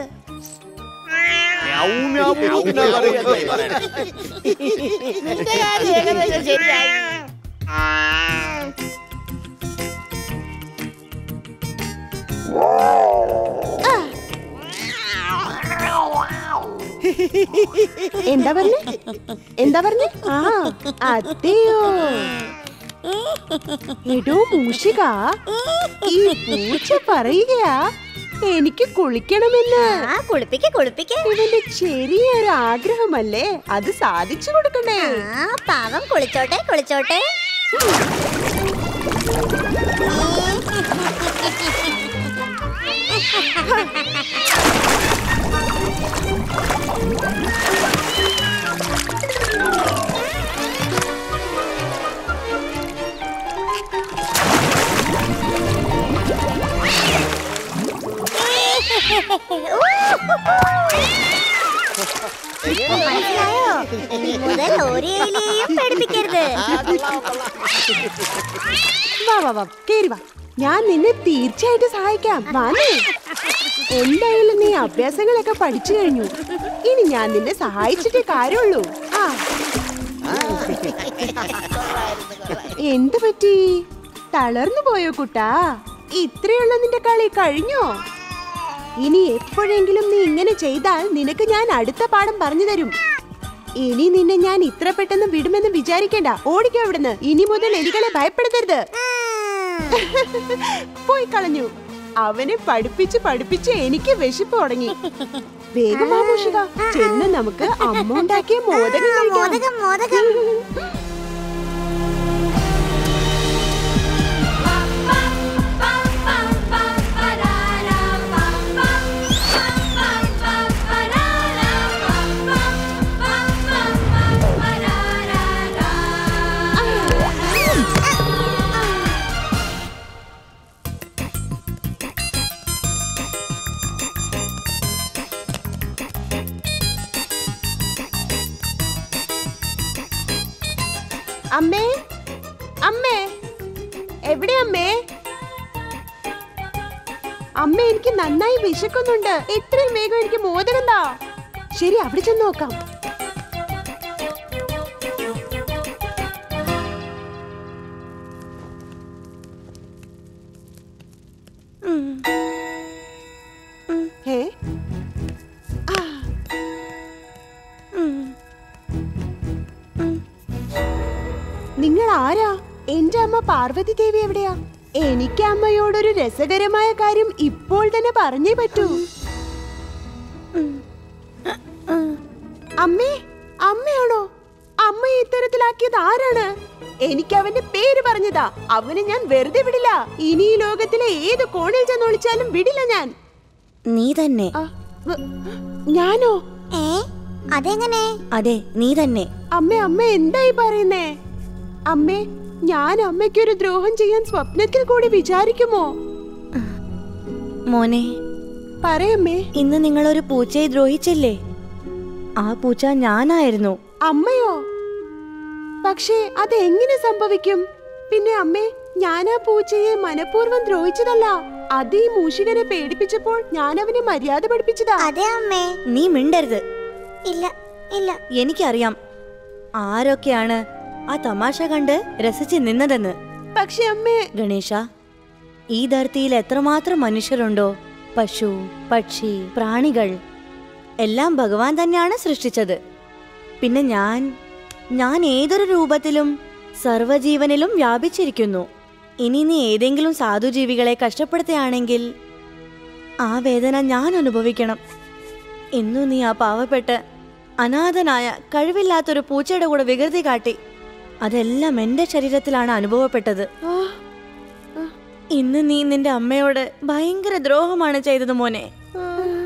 E: നിന്റെ കാര്യം ഏകദേശം ശരിയായി
C: എന്താ പറഞ്ഞേ എന്താ പറഞ്ഞേ ആ അതെയോ എടോ മൂഷിക ഈ പൂച്ച പറയുകയാ എനിക്ക് കുളിക്കണമെന്ന്
G: ആ കുളിപ്പിക്ക് കുളിപ്പിക്ക്
C: ഇവന്റെ ചെറിയൊരു ആഗ്രഹമല്ലേ അത് സാധിച്ചു കൊടുക്കണ്ടേ
G: ആ പാവം കുളിച്ചോട്ടെ കുളിച്ചോട്ടെ മനസ്സിലായോ ഇനി മുതൽ ഒരു എലിയെയും പേടിപ്പിക്കരുത്
C: വാ വാ വാ കേറി വാ ഞാൻ നിന്നെ തീർച്ചയായിട്ടും സഹായിക്കാം വാ നീ. എന്തായാലും നീ അഭ്യാസങ്ങളൊക്കെ പഠിച്ചു കഴിഞ്ഞു ഇനി ഞാൻ നിന്നെ സഹായിച്ചിട്ടേ കാര്യമുള്ളൂ ആ എന്ത് പറ്റി തളർന്നു പോയോ കുട്ടാ ഇത്രയുള്ള നിന്റെ കളി കഴിഞ്ഞോ ഇനി എപ്പോഴെങ്കിലും നീ ഇങ്ങനെ ചെയ്താൽ നിനക്ക് ഞാൻ അടുത്ത പാഠം പറഞ്ഞു തരും ഇനി നിന്നെ ഞാൻ ഇത്ര പെട്ടെന്ന് വിടുമെന്ന് വിചാരിക്കേണ്ട ഓടിക്കോ ഇവിടുന്ന് ഇനി മുതൽ എലികളെ ഭയപ്പെടുത്തരുത് പോയി കളഞ്ഞു അവനെ പഠിപ്പിച്ച് പഠിപ്പിച്ച് എനിക്ക് വിശപ്പ് തുടങ്ങി വേഗം ആ മൂഷിക ചെന്ന് നമുക്ക് അമ്മ ഉണ്ടാക്കിയ മോദകം കഴിക്കാം
G: മോദകം മോദകം
C: അമ്മേ അമ്മേ എവിടെ അമ്മേ അമ്മ എനിക്ക് നന്നായി വിശക്കുന്നുണ്ട് എത്രയും വേഗം എനിക്ക് മോദകം താ ശരി അവിടെ ചെന്ന് നോക്കാം ഹേ ആ നിങ്ങൾ ആരാ എന്റെ അമ്മ പാർവതി ദേവി എവിടെയാ എനിക്ക് അമ്മയോടൊരു രസകരമായ കാര്യം ഇപ്പോൾ തന്നെ പറഞ്ഞേ പറ്റൂ അമ്മേ അമ്മയാണോ അമ്മ ഇത്തരത്തിലാക്കിയത് ആരാണ് എനിക്ക് അവന്റെ പേര് പറഞ്ഞതാ അവനെ ഞാൻ വെറുതെ വിടില്ല ഇനി ഈ ലോകത്തിലെ ഏത് കോണിൽ ചെന്ന് ഒളിച്ചാലും വിടില്ല ഞാൻ
H: നീ തന്നെ
C: ആ, വ- ഞാനോ
G: ഏ അതെങ്ങനെ
H: അതെ നീ തന്നെ
C: അമ്മ അമ്മ എന്തായി പറയുന്നേ അമ്മേ ഞാൻ അമ്മയ്ക്കൊരു ദ്രോഹം ചെയ്യാൻ സ്വപ്നത്തിൽ കൂടി വിചാരിക്കുമോ
H: മോനെ
C: പറയമ്മേ
H: ഇന്ന് നിങ്ങൾ ഒരു പൂച്ചയെ ദ്രോഹിച്ചില്ലേ ആ പൂച്ച ഞാനായിരുന്നു
C: അമ്മയോ പക്ഷേ അതെങ്ങനെ സംഭവിക്കും പിന്നെ അമ്മേ ഞാൻ ആ പൂച്ചയെ മനഃപൂർവ്വം ദ്രോഹിച്ചതല്ല അത് ഈ മൂഷികനെ പേടിപ്പിച്ചപ്പോൾ ഞാൻ അവനെ മര്യാദ പഠിപ്പിച്ചതാ
G: അതെ അമ്മേ
H: നീ മിണ്ടരുത്
G: ഇല്ല ഇല്ല
H: എനിക്കറിയാം ആരൊക്കെയാണ് ആ തമാശ കണ്ട് രസിച്ച് നിന്നതെന്ന്
C: പക്ഷെ അമ്മേ
H: ഗണേശ ഈ ധർത്തിയിൽ എത്രമാത്രം മനുഷ്യരുണ്ടോ പശു പക്ഷി പ്രാണികൾ എല്ലാം ഭഗവാൻ തന്നെയാണ് സൃഷ്ടിച്ചത് പിന്നെ ഞാൻ ഞാൻ ഏതൊരു രൂപത്തിലും സർവജീവനിലും വ്യാപിച്ചിരിക്കുന്നു ഇനി നീ ഏതെങ്കിലും സാധുജീവികളെ കഷ്ടപ്പെടുത്തുകയാണെങ്കിൽ ആ വേദന ഞാൻ അനുഭവിക്കണം ഇന്നു നീ ആ പാവപ്പെട്ട് അനാഥനായ കഴിവില്ലാത്തൊരു പൂച്ചയുടെ കൂടെ വികൃതി കാട്ടി അതെല്ലാം എന്റെ ശരീരത്തിലാണ് അനുഭവപ്പെട്ടത്
C: ആ,
H: ഇന്ന് നീ നിന്റെ അമ്മയോട് ഭയങ്കര ദ്രോഹമാണ് ചെയ്തത് മോനെ
C: ആ.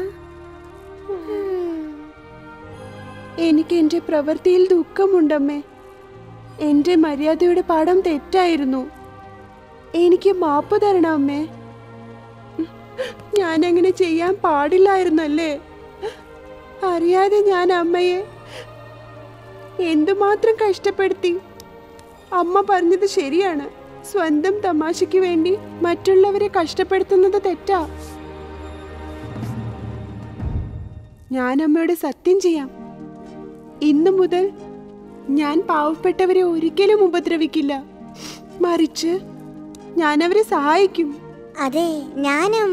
C: എനിക്ക് എന്റെ പ്രവൃത്തിയിൽ ദുഃഖമുണ്ടമ്മേ എന്റെ മര്യാദയുടെ പാഠം തെറ്റായിരുന്നു എനിക്ക് മാപ്പ് തരണം അമ്മേ ഞാൻ അങ്ങനെ ചെയ്യാൻ പാടില്ലായിരുന്നല്ലേ അറിയാതെ ഞാൻ അമ്മയെ എന്തുമാത്രം കഷ്ടപ്പെടുത്തി അമ്മ പറഞ്ഞത് ശരിയാണ് സ്വന്തം തമാശയ്ക്ക് വേണ്ടി മറ്റുള്ളവരെ കഷ്ടപ്പെടുത്തുന്നത് തെറ്റാ ഞാൻ അമ്മയോട് സത്യം ചെയ്യാം ഇന്നു മുതൽ ഞാൻ പാവപ്പെട്ടവരെ ഒരിക്കലും ഉപദ്രവിക്കില്ല മറിച്ച് ഞാൻ അവരെ സഹായിക്കും
G: അതെ ഞാനും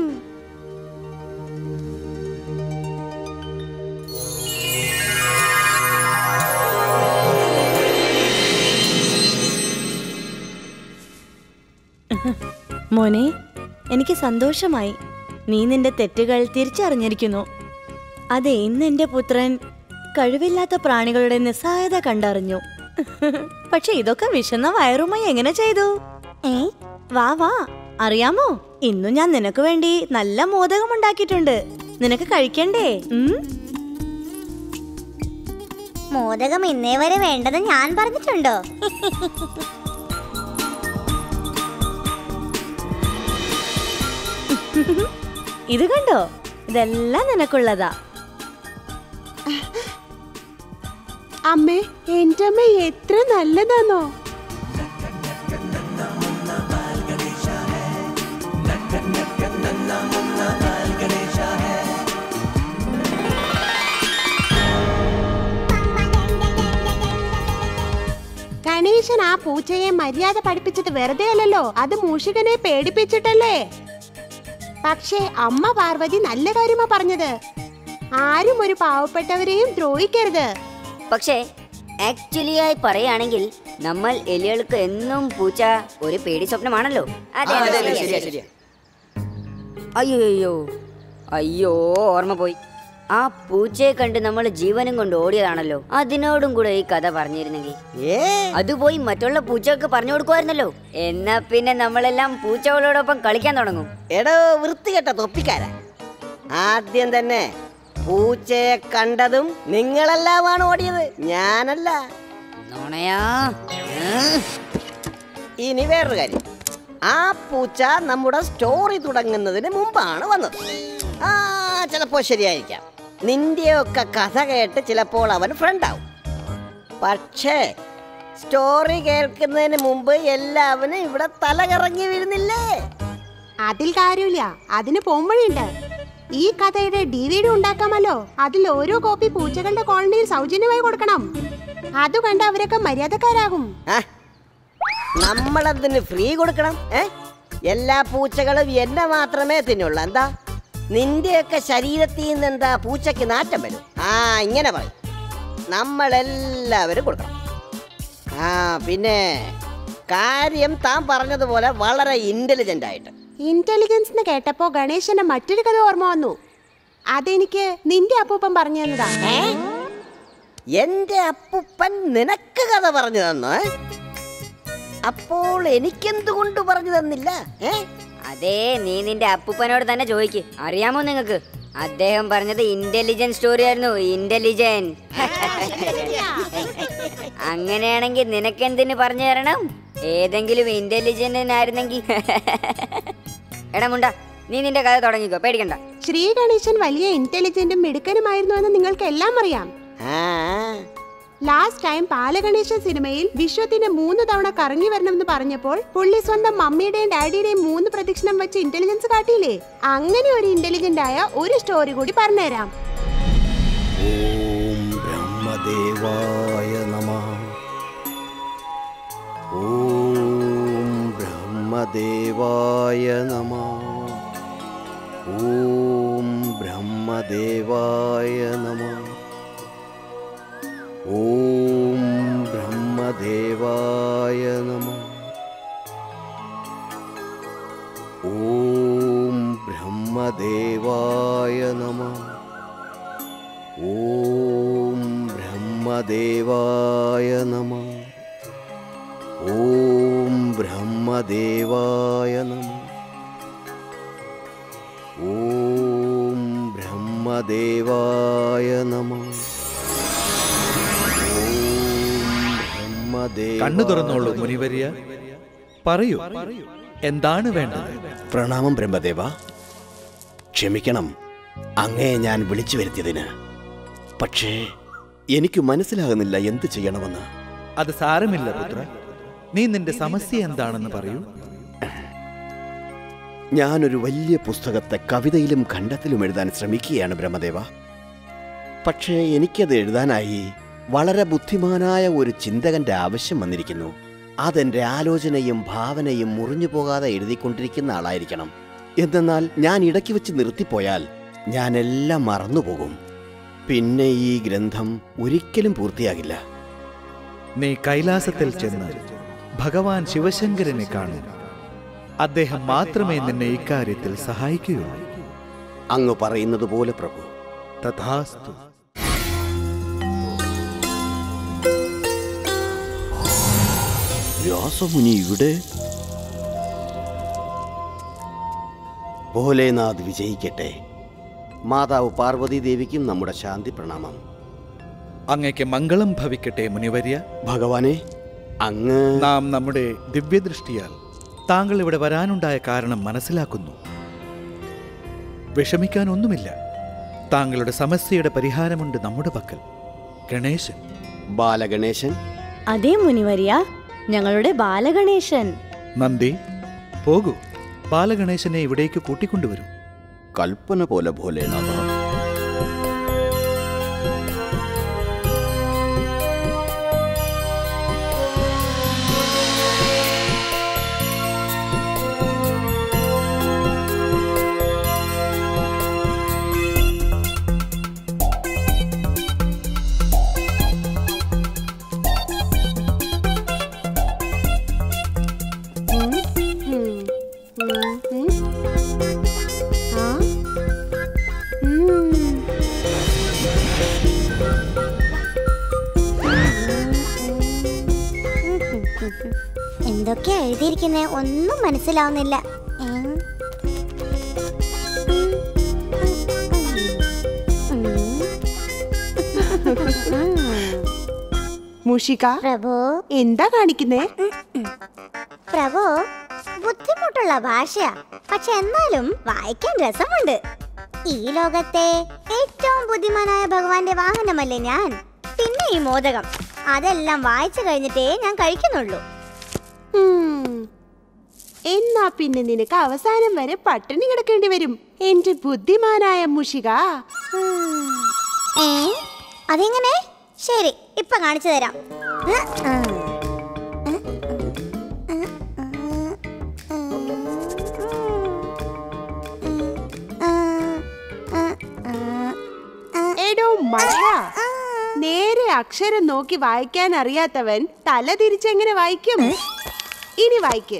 H: മോനെ എനിക്ക് സന്തോഷമായി നീ നിന്റെ തെറ്റുകൾ തിരിച്ചറിഞ്ഞിരിക്കുന്നു അതെ ഇന്ന് എന്റെ പുത്രൻ കഴിവില്ലാത്ത പ്രാണികളുടെ നിസ്സഹായത കണ്ടറിഞ്ഞു പക്ഷെ ഇതൊക്കെ വിശന്ന വയറുമായി എങ്ങനെ ചെയ്തു
G: ഏ
H: വാ വാ അറിയാമോ ഇന്നു ഞാൻ നിനക്ക് വേണ്ടി നല്ല മോദകം ഉണ്ടാക്കിയിട്ടുണ്ട് നിനക്ക് കഴിക്കണ്ടേ ഉം?
G: മോദകം ഇന്നേ വരെ വേണ്ടെന്ന് ഞാൻ പറഞ്ഞിട്ടുണ്ടോ
H: ഇത് കണ്ടോ ഇതെല്ലാം നിനക്കുള്ളതാ
C: അമ്മേ എന്റെ അമ്മ എത്ര നല്ലതാണോ ആ പൂച്ചയെ മര്യാദ പഠിപ്പിച്ചത് വെറുതെ അല്ലല്ലോ അത് മൂഷികനെ പേടിപ്പിച്ചിട്ടല്ലേ പക്ഷേ അമ്മ പാർവതി നല്ല കാര്യമാ പറഞ്ഞത് ആരും ഒരു പാവപ്പെട്ടവരെയും ദ്രോഹിക്കരുത്
D: പക്ഷേ ആക്ച്വലി ആയി പറയുകയാണെങ്കിൽ നമ്മൾ എലികൾക്ക് എന്നും പൂച്ച ഒരു പേടി സ്വപ്നമാണല്ലോ അതെ അതെ ശരിയാ ശരിയാ അയ്യോ അയ്യോ അയ്യോ ഓർമ്മ പോയി ആ പൂച്ചയെ കണ്ട് നമ്മൾ ജീവനും കൊണ്ട് ഓടിയതാണല്ലോ അതിനോടും കൂടെ ഈ കഥ പറഞ്ഞിരുന്നെങ്കിൽ
E: ഏ
D: അത് പോയി മറ്റുള്ള പൂച്ചകൾക്ക് പറഞ്ഞു കൊടുക്കുമായിരുന്നല്ലോ എന്നാ പിന്നെ നമ്മളെല്ലാം പൂച്ചകളോടൊപ്പം കളിക്കാൻ തുടങ്ങും
E: എടോ വൃത്തികെട്ട തൊപ്പിക്കാര ആദ്യം തന്നെ പൂച്ചയെ കണ്ടതും നിങ്ങളെല്ലാമാണ് ഓടിയത് ഞാനല്ല
D: നോണയാ
E: ഇനി വേറൊരു കാര്യം ആ പൂച്ച നമ്മുടെ സ്റ്റോറി തുടങ്ങുന്നതിന് മുമ്പാണ് വന്നത് ആ ചിലപ്പോ ശരിയായിരിക്കാം നിന്റെയൊക്കെ കഥ കേട്ട് ചിലപ്പോൾ അവൻ ഫ്രണ്ട് ആവും പക്ഷേ സ്റ്റോറി കേൾക്കുന്നതിന് മുമ്പ് എല്ലാവരും ഇവിടെ തലകറങ്ങി വീഴുന്നില്ലേ
C: അതിൽ കാര്യമില്ല അതിന് പോംവഴിയുണ്ട് ഈ കഥയുടെ ഡി വി ഡി ഉണ്ടാക്കാമല്ലോ അതിൽ ഓരോ കോപ്പി പൂച്ചകളുടെ കോളനിയിൽ സൗജന്യമായി കൊടുക്കണം അത് കണ്ട് അവരൊക്കെ മര്യാദക്കാരാകും
E: ആ? നമ്മളതിന് ഫ്രീ കൊടുക്കണം ഏ എല്ലാ പൂച്ചകളും എന്നെ മാത്രമേ തിന്നുള്ളൂ എന്താ നിന്റെയൊക്കെ ശരീരത്തിൽ നിന്ന് എന്താ പൂച്ചയ്ക്ക് നാറ്റം വരും ആ ഇങ്ങനെ പറയും നമ്മളെല്ലാവരും കൊടുക്കണം ആ പിന്നെ കാര്യം താൻ പറഞ്ഞതുപോലെ വളരെ ഇന്റലിജന്റ് ആയിട്ട്
C: ഇന്റലിജൻസ് എന്ന് കേട്ടപ്പോ ഗണേശന്റെ മറ്റൊരു കഥ ഓർമ്മ വന്നു അതെനിക്ക് നിന്റെ അപ്പൂപ്പൻ പറഞ്ഞു തന്നതാ
E: ഏ? എന്റെ അപ്പുപ്പൻ നിനക്ക് കഥ പറഞ്ഞു തന്നു ഏ? അപ്പോൾ എനിക്കെന്തുകൊണ്ട് പറഞ്ഞു തന്നില്ല ഏ
D: അതേ നീ നിന്റെ അപ്പൂപ്പനോട് തന്നെ ചോദിക്ക് അറിയാമോ നിങ്ങക്ക് അദ്ദേഹം പറഞ്ഞത് ഇന്റലിജന്റ് സ്റ്റോറി ആയിരുന്നു ഇന്റലിജന്റ് അങ്ങനെയാണെങ്കിൽ നിനക്കെന്തിന് പറഞ്ഞു തരണം ഏതെങ്കിലും ഇന്റലിജന്റിനായിരുന്നെങ്കിൽ എടാ മുണ്ട നീ നിന്റെ കഥ തുടങ്ങിക്കോ പേടിക്കണ്ട
C: ശ്രീ ഗണേശൻ വലിയ ഇന്റലിജന്റും മിടുക്കനുമായിരുന്നു എന്ന് നിങ്ങൾക്ക് എല്ലാം അറിയാം
E: ആ
C: ലാസ്റ്റ് ടൈം പാലഗണേശൻ സിനിമയിൽ വിശ്വത്തിന്റെ മൂന്ന് തവണ കറങ്ങി വരണമെന്ന് പറഞ്ഞപ്പോൾ പുള്ളി സ്വന്തം മമ്മിയുടെയും ഡാഡിയുടെയും മൂന്ന് പ്രദക്ഷിണം വെച്ച് ഇന്റലിജൻസ് കാട്ടിയില്ലേ അങ്ങനെ ഒരു ഇന്റലിജന്റ് ആയ ഒരു സ്റ്റോറി കൂടി പറഞ്ഞുതരാം
F: ഓം ബ്രഹ്മദേവായ നമ ഓം ബ്രഹ്മദേവായ നമ ഓം ബ്രഹ്മദേവായ നമ ഓം ബ്രഹ്മദേവായ നമ ഓം ബ്രഹ്മദേവായ നമ ഓം ബ്രഹ്മദേവായ നമ ഓം ബ്രഹ്മദേവായ നമ ഓം ബ്രഹ്മദേവായ നമ
B: കണ്ണു തുറന്നോളൂ മുനിവരിയ പറയൂ എന്താണ് വേണ്ടത്
F: പ്രണാമം ബ്രഹ്മദേവ ക്ഷമിക്കണം അങ്ങേ ഞാൻ വിളിച്ചു വരുത്തിയതിന് പക്ഷേ എനിക്ക് മനസ്സിലാകുന്നില്ല എന്ത് ചെയ്യണമെന്ന്
B: അത് സാരമില്ല പുത്ര നീ നിന്റെ സമസ്യ എന്താണെന്ന് പറയൂ
F: ഞാനൊരു വലിയ പുസ്തകത്തെ കവിതയിലും ഖണ്ഡത്തിലും എഴുതാൻ ശ്രമിക്കുകയാണ് ബ്രഹ്മദേവ പക്ഷേ എനിക്കത് എഴുതാനായി വളരെ ബുദ്ധിമാനായ ഒരു ചിന്തകന്റെ ആവശ്യം വന്നിരിക്കുന്നു അതെന്റെ ആലോചനയും ഭാവനയും മുറിഞ്ഞു പോകാതെ എഴുതിക്കൊണ്ടിരിക്കുന്ന ആളായിരിക്കണം എന്തെന്നാൽ ഞാൻ ഇടയ്ക്ക് വെച്ച് നിർത്തിപ്പോയാൽ ഞാൻ എല്ലാം മറന്നുപോകും പിന്നെ ഈ ഗ്രന്ഥം ഒരിക്കലും പൂർത്തിയാകില്ല
B: നീ കൈലാസത്തിൽ ചെന്ന് ഭഗവാൻ ശിവശങ്കരനെ കാണൂ അദ്ദേഹം മാത്രമേ നിന്നെ ഇക്കാര്യത്തിൽ സഹായിക്കുകയുള്ളൂ
F: അങ്ങ് പറയുന്നത് പോലെ പ്രഭു
B: തഥാസ്തു
F: വ്യാസമുനി ഇവിടെ ഭോലേനാഥ് വിജയിക്കട്ടെ മാതാവ് പാർവതി ദേവിക്കും നമ്മുടെ ശാന്തി പ്രണാമം
B: അങ്ങയ്ക്ക് മംഗളം ഭവിക്കട്ടെ മുനിവര്യ
F: ഭഗവാനെ അങ്ങ്
B: നാം നമ്മുടെ ദിവ്യദൃഷ്ടിയാൽ താങ്കൾ ഇവിടെ വരാനുണ്ടായ കാരണം മനസ്സിലാക്കുന്നു വിഷമിക്കാനൊന്നുമില്ല താങ്കളുടെ സമസ്യയുടെ പരിഹാരമുണ്ട് നമ്മുടെ പക്കൽ ഗണേശൻ
F: ബാലഗണേശൻ
H: അതേ മുനിവരിയ ഞങ്ങളുടെ ബാലഗണേശൻ
B: നന്ദി പോകൂ ബാലഗണേശനെ ഇവിടേക്ക് കൂട്ടിക്കൊണ്ടുവരൂ
F: കൽപ്പന പോലെ ഭോലേനാഥ
G: എന്തൊക്കെയാ എഴുതിയിരിക്കുന്നേ ഒന്നും മനസ്സിലാവുന്നില്ല ഉം.
C: മുഷിക
G: പ്രഭു
C: എന്താ കാണിക്കുന്നേ
G: പ്രഭു ബുദ്ധിമുട്ടുള്ള ഭാഷയാ പക്ഷെ എന്നാലും വായിക്കാൻ രസമുണ്ട് ഈ ലോകത്തെ ഏറ്റവും ബുദ്ധിമാനായ ഭഗവാന്റെ വാഹനമല്ലേ ഞാൻ പിന്നെ ഈ മോദകം അതെല്ലാം വായിച്ചു കഴിഞ്ഞിട്ടേ ഞാൻ കഴിക്കുന്നുള്ളൂ
C: ഉം. എന്നാ പിന്നെ നിനക്ക് അവസാനം വരെ പട്ടിണി കിടക്കേണ്ടി വരും എന്റെ ബുദ്ധിമാനായ മുഷിക
G: ഏ അതെങ്ങനെ ശരി ഇപ്പൊ കാണിച്ചു തരാം ഉം, ഉം.
C: എടോ മഴ നേരെ അക്ഷരം നോക്കി വായിക്കാൻ അറിയാത്തവൻ തല തിരിച്ചെങ്ങനെ വായിക്കും ഇനി വായിക്ക്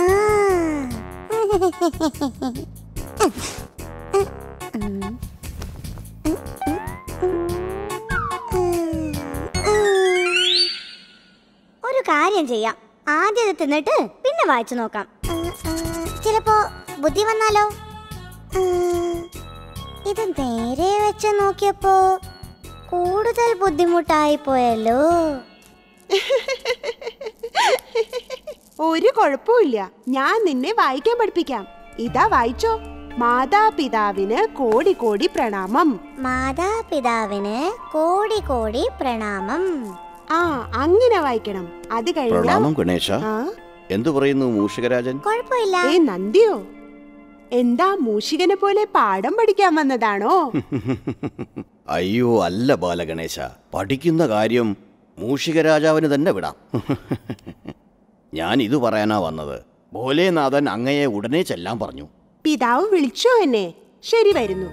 G: ഒരു കാര്യം ചെയ്യാം ആദ്യം ഇത് തിന്നിട്ട് പിന്നെ വായിച്ചു നോക്കാം ചിലപ്പോ ബുദ്ധി വന്നാലോ ഉം, ഇത് നേരെ വെച്ച് നോക്കിയപ്പോ കൂടുതൽ ബുദ്ധിമുട്ടായി പോയല്ലോ
C: ഒരു കുഴപ്പമില്ല ഞാൻ നിന്നെ വായിക്കാൻ പഠിപ്പിക്കാം ഇതാ വായിച്ചോ മാതാപിതാവിന് കോടി കോടി പ്രണാമം
G: മാതാപിതാവിന് കോടി കോടി പ്രണാമം
C: ആ അങ്ങനെ വായിക്കണം അത് കഴിഞ്ഞാ
F: പ്രണാമം ഗണേശ
C: ആ
F: എന്തു പറയുന്നു മൂഷികരാജൻ
G: കുഴപ്പമില്ല
C: ഏ നന്ദിയോ എന്താ മൂഷികനെ പോലെ പാഠം പഠിക്കാൻ വന്നതാണോ
F: അയ്യോ അല്ല ബാലഗണേശ പഠിക്കുന്ന കാര്യം മൂഷികരാജാവിന് തന്നെ വിടാം ഞാൻ ഇത് പറയാനാ വന്നത് ഭോലേനാഥൻ അങ്ങയെ ഉടനെ ചെല്ലാൻ പറഞ്ഞു
C: പിതാവ് വിളിച്ചോ എന്നെ ശരി വരുന്നു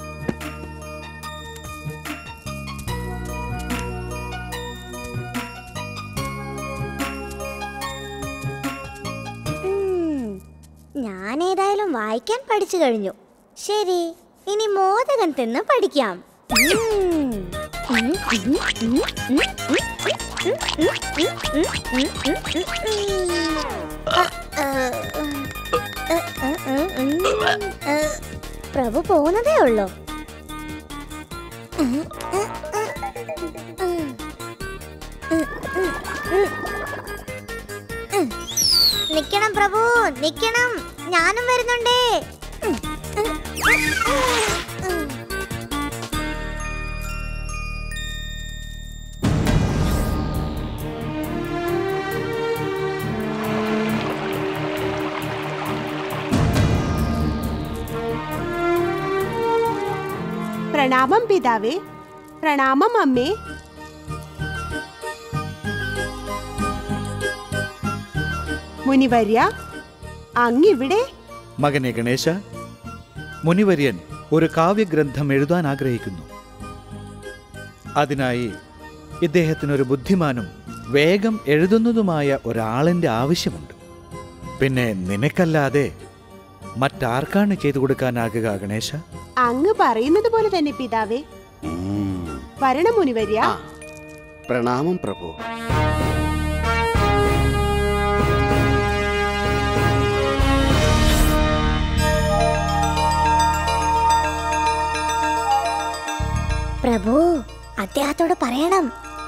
G: ഉം, ഞാൻ ഏതായാലും വായിക്കാൻ പഠിച്ചു കഴിഞ്ഞു ശരി ഇനി മോദകം തിന്ന് പഠിക്കാം ഉം. ഉം, ഉം, ഉം, ഉം, ഉം, ഉം, ഉം, ഉം, ഉം, ഉം, ഉം, ഉം, ഉം, ഉം. ആ, ആ, ആ, ആ, ആ, ഉം. ആ, പ്രഭു പോകുന്നതേ ഉള്ളൂ ഉം, ഉം, ഉം, ഉം. ഉം, ഉം, ഉം. ഉം. നിക്കണം പ്രഭു നിക്കണം ഞാനും വരുന്നുണ്ടേ ഉം, ഉം, ഉം, ഉം.
C: പ്രണാമം പിതാവേ പ്രണാമം അമ്മേ മുനിവര്യ അങ്ങിവിടെ
B: മകനെ ഗണേശ മുനിവര്യൻ ഒരു കാവ്യഗ്രന്ഥം എഴുതാൻ ആഗ്രഹിക്കുന്നു അതിനായി ഇദ്ദേഹത്തിനൊരു ബുദ്ധിമാനും വേഗം എഴുതുന്നതുമായ ഒരാളിൻ്റെ ആവശ്യമുണ്ട് പിന്നെ നിനക്കല്ലാതെ മറ്റാർക്കാണ് ചെയ്തു കൊടുക്കാനാകുക ഗണേശ
C: അങ്ങ് പറയുന്നത് പോലെ തന്നെ പിതാവേ
F: ഉം.
C: വരണം മുനിവര്യ
F: ആ പ്രണാമം പ്രഭു
G: പ്രഭു അദ്ദേഹത്തോട് പറയണം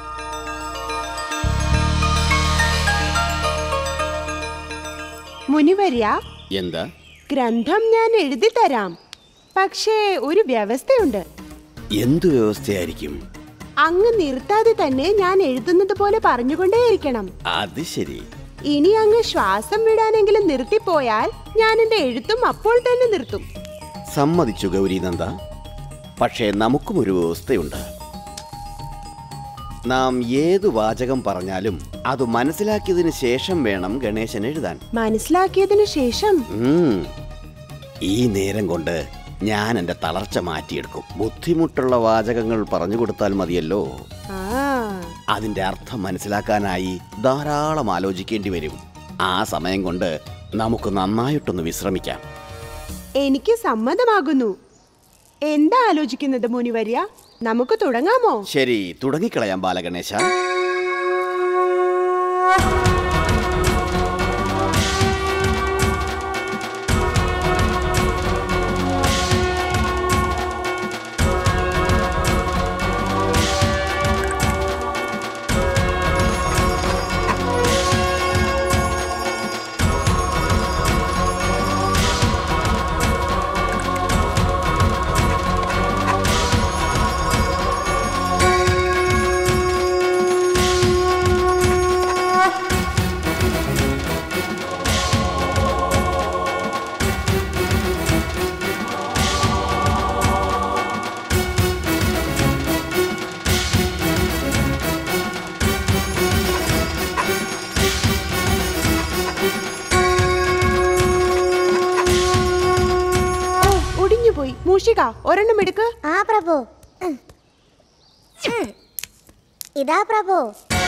C: മുനിവര്യ
F: എന്താ
C: ഗ്രന്ഥം ഞാൻ എഴുതി തരാം പക്ഷേ ഒരു വ്യവസ്ഥയുണ്ട്
F: എന്തു വ്യവസ്ഥയായിരിക്കും
C: അങ്ങ് നിർത്താതെ തന്നെ ഞാൻ എഴുതുന്നത് പോലെ പറഞ്ഞുകൊണ്ടേയിരിക്കണം
F: അത് ശരി
C: ഇനി അങ്ങ് ശ്വാസം വിടാനെങ്കിലും നിർത്തിപ്പോയാൽ ഞാൻ എന്റെ എഴുത്തും അപ്പോൾ തന്നെ നിർത്തും
F: സമ്മതിച്ചു ഗൗരീനന്ദ പക്ഷേ നമുക്കും ഒരു വ്യവസ്ഥയുണ്ട് നാം ഏതു വാചകം പറഞ്ഞാലും അത് മനസ്സിലാക്കിയതിന് ശേഷം വേണം ഗണേശൻ എഴുതാൻ
C: മനസ്സിലാക്കിയതിനു ശേഷം
F: ഉം. ഈ നേരം കൊണ്ട് ഞാൻ എൻ്റെ തളർച്ച മാറ്റിയെടുക്കും ബുദ്ധിമുട്ടുള്ള വാചകങ്ങൾ പറഞ്ഞു കൊടുത്താൽ മതിയല്ലോ
C: ആ
F: അതിൻ്റെ അർത്ഥം മനസ്സിലാക്കാനായി ധാരാളം ആലോചിക്കേണ്ടി വരും ആ സമയം കൊണ്ട് നമുക്ക് നന്നായിട്ടൊന്ന് വിശ്രമിക്കാം
C: എനിക്ക് സമ്മതമാകുന്നു എന്താ ആലോചിക്കുന്നത് മുനിവര്യ നമുക്ക് തുടങ്ങാമോ
F: ശരി തുടങ്ങിക്കളയാം ബാലഗണേശ
C: മൂഷിക ഒരെണ്ണം എടുക്ക്
G: ആ പ്രഭു ഉം. ഉം. ഇതാ പ്രഭു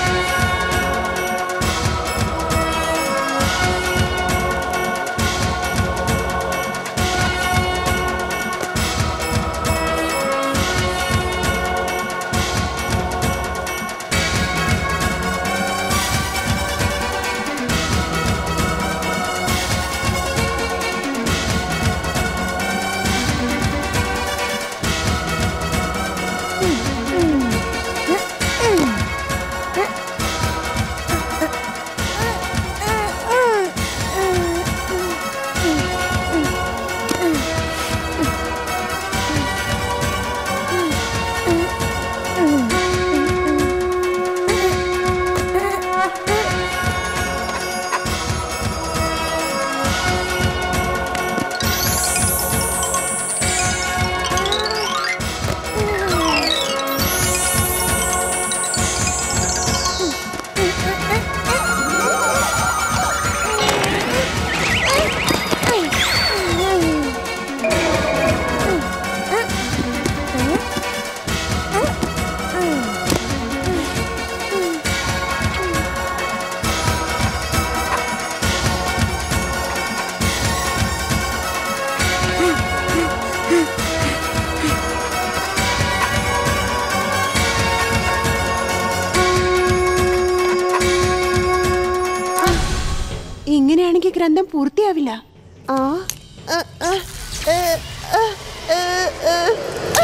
C: ഇങ്ങനെയാണെങ്കിൽ ഗ്രന്ഥം പൂർത്തിയാവില്ല ആ അ, അ, എ, അ, എ, എ, അ.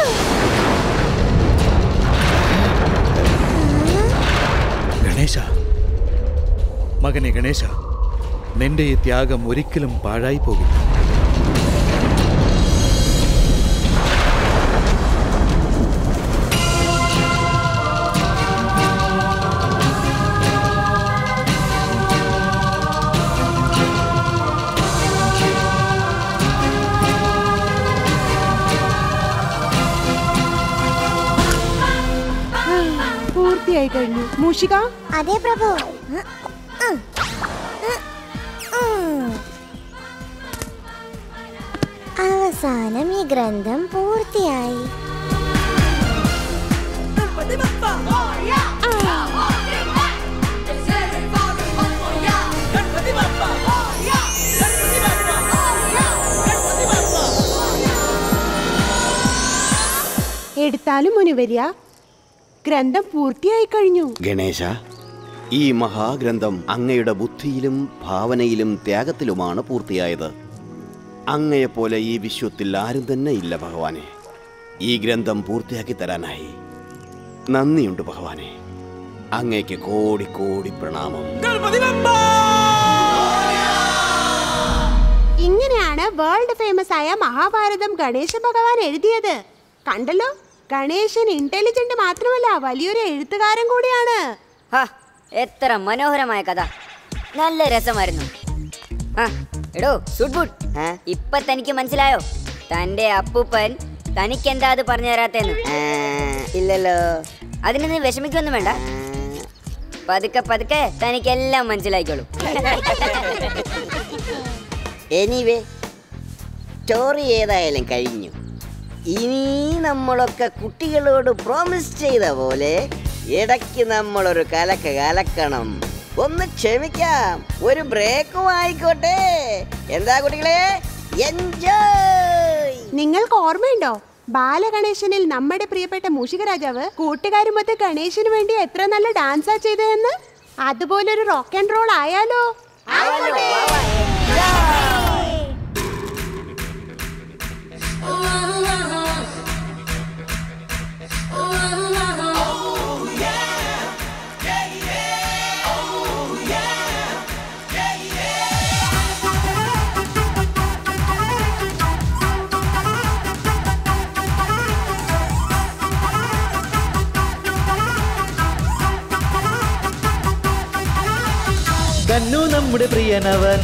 B: ഗണേശ മകനെ ഗണേശ നിന്റെ ഈ ത്യാഗം ഒരിക്കലും പാഴായി പോകില്ല
C: പൂർത്തിയായി കഴിഞ്ഞു മൂഷിക
G: അതെ പ്രഭു ഉം. ഉം. ഉം. അവസാനം ഈ ഗ്രന്ഥം പൂർത്തിയായി
C: എടുത്താലും മുനുവരിയ ഗ്രന്ഥം പൂർത്തിയായി കഴിഞ്ഞു
F: ഗണേശ ഈ മഹാഗ്രന്ഥം അങ്ങയുടെ ബുദ്ധിയിലും ഭാവനയിലും ത്യാഗത്തിലുമാണ് പൂർത്തിയായത് അങ്ങയെപ്പോലെ ഈ വിശ്വത്തിൽ ആരും തന്നെ ഇല്ല ഭഗവാനെ ഈ ഗ്രന്ഥം പൂർത്തിയാക്കി തരാനായി നന്ദിയുണ്ട് ഭഗവാനെ അങ്ങയ്ക്ക് കോടി കോടി പ്രണാമം
C: ഇങ്ങനെയാണ് വേൾഡ് ഫേമസ് ആയ മഹാഭാരതം ഗണേശ ഭഗവാൻ എഴുതിയത് കണ്ടല്ലോ ഗണേശൻ ഇന്റലിജന്റ് മാത്രമല്ല വലിയൊരു എഴുത്തുകാരൻ കൂടിയാണ്
D: ഹാ എത്ര മനോഹരമായ കഥ നല്ല രസമായിരുന്നു ആ എടോ സുഡ്ബുഡ് ഇപ്പൊ തനിക്ക് മനസ്സിലായോ തന്റെ അപ്പൂപ്പൻ തനിക്കെന്താ അത് പറഞ്ഞു തരാത്തേന്ന്
E: ഇല്ലല്ലോ
D: അതിന് നീ വിഷമിക്കൊന്നും വേണ്ട പതുക്കെ പതുക്കെ തനിക്കെല്ലാം മനസ്സിലായിക്കോളൂ
E: എനിവേ സ്റ്റോറി ഏതായാലും കഴിഞ്ഞു ഇനി നമ്മളൊക്കെ കുട്ടികളോട് പ്രോമിസ് ചെയ്ത പോലെ ഇടയ്ക്ക് നമ്മളൊരു കലക്ക് കലക്കണം ഒന്ന് ക്ഷമിക്കാം ഒരു ബ്രേക്കും ആയിക്കോട്ടെ എന്താ കുട്ടികളെ എൻജോയ്
C: നിങ്ങൾക്ക് ഓർമ്മയുണ്ടോ ബാലഗണേശനിൽ നമ്മുടെ പ്രിയപ്പെട്ട മൂഷിക രാജാവ് കൂട്ടുകാരുമൊത്ത് ഗണേശന് വേണ്ടി എത്ര നല്ല ഡാൻസാ ചെയ്തതെന്ന് അതുപോലൊരു റോക്ക് ആൻഡ് റോൾ ആയാലോ
I: കന്നു നമ്മുടെ പ്രിയനവൻ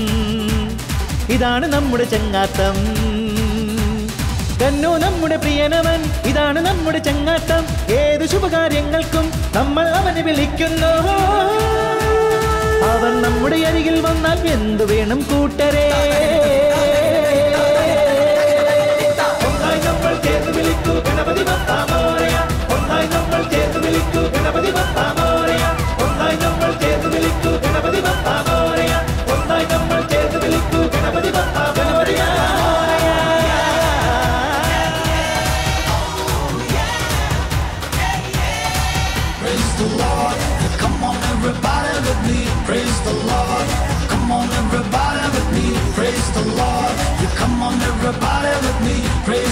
I: ഇതാണ് നമ്മുടെ ചങ്ങാത്തം കന്നു നമ്മുടെ പ്രിയനവൻ ഇതാണ് നമ്മുടെ ചങ്ങാത്തം ഏത് ശുഭകാര്യങ്ങൾക്കും നമ്മൾ അവനെ വിളിക്കുന്നു അവൻ നമ്മുടെ അരികിൽ വന്നാൽ എന്തു വേണം കൂട്ടരേ ഒന്നായി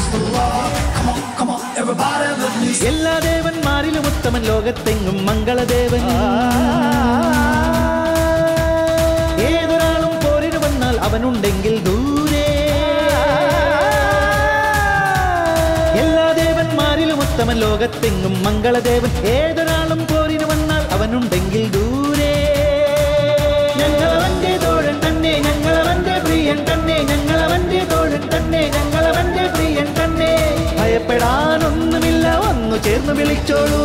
I: എല്ലാ ദേവന്മാരിലും ഉത്തമൻ ലോകത്തെങ്ങും മംഗളദേവൻ ഏതൊരാളും പോരിന് വന്നാൽ അവനുണ്ടെങ്കിൽ ദൂരെ എല്ലാ ദേവന്മാരിലും ഉത്തമൻ ലോകത്തെങ്ങും മംഗളദേവൻ ഏതൊരാളും പോരിന് വന്നാൽ അവനുണ്ടെങ്കിൽ ദൂരെ ഞങ്ങളവന്റെ തോഴൻ തന്നെ ഞങ്ങളവന്റെ പ്രിയൻ തന്നെ ഞങ്ങളവന്റെ തോഴൻ തന്നെ ഞങ്ങളവന്റെ പ്രിയൻ തന്നെ ഭയപ്പെടാനൊന്നുമില്ല വന്നു ചേർന്ന് വിളിച്ചോളൂ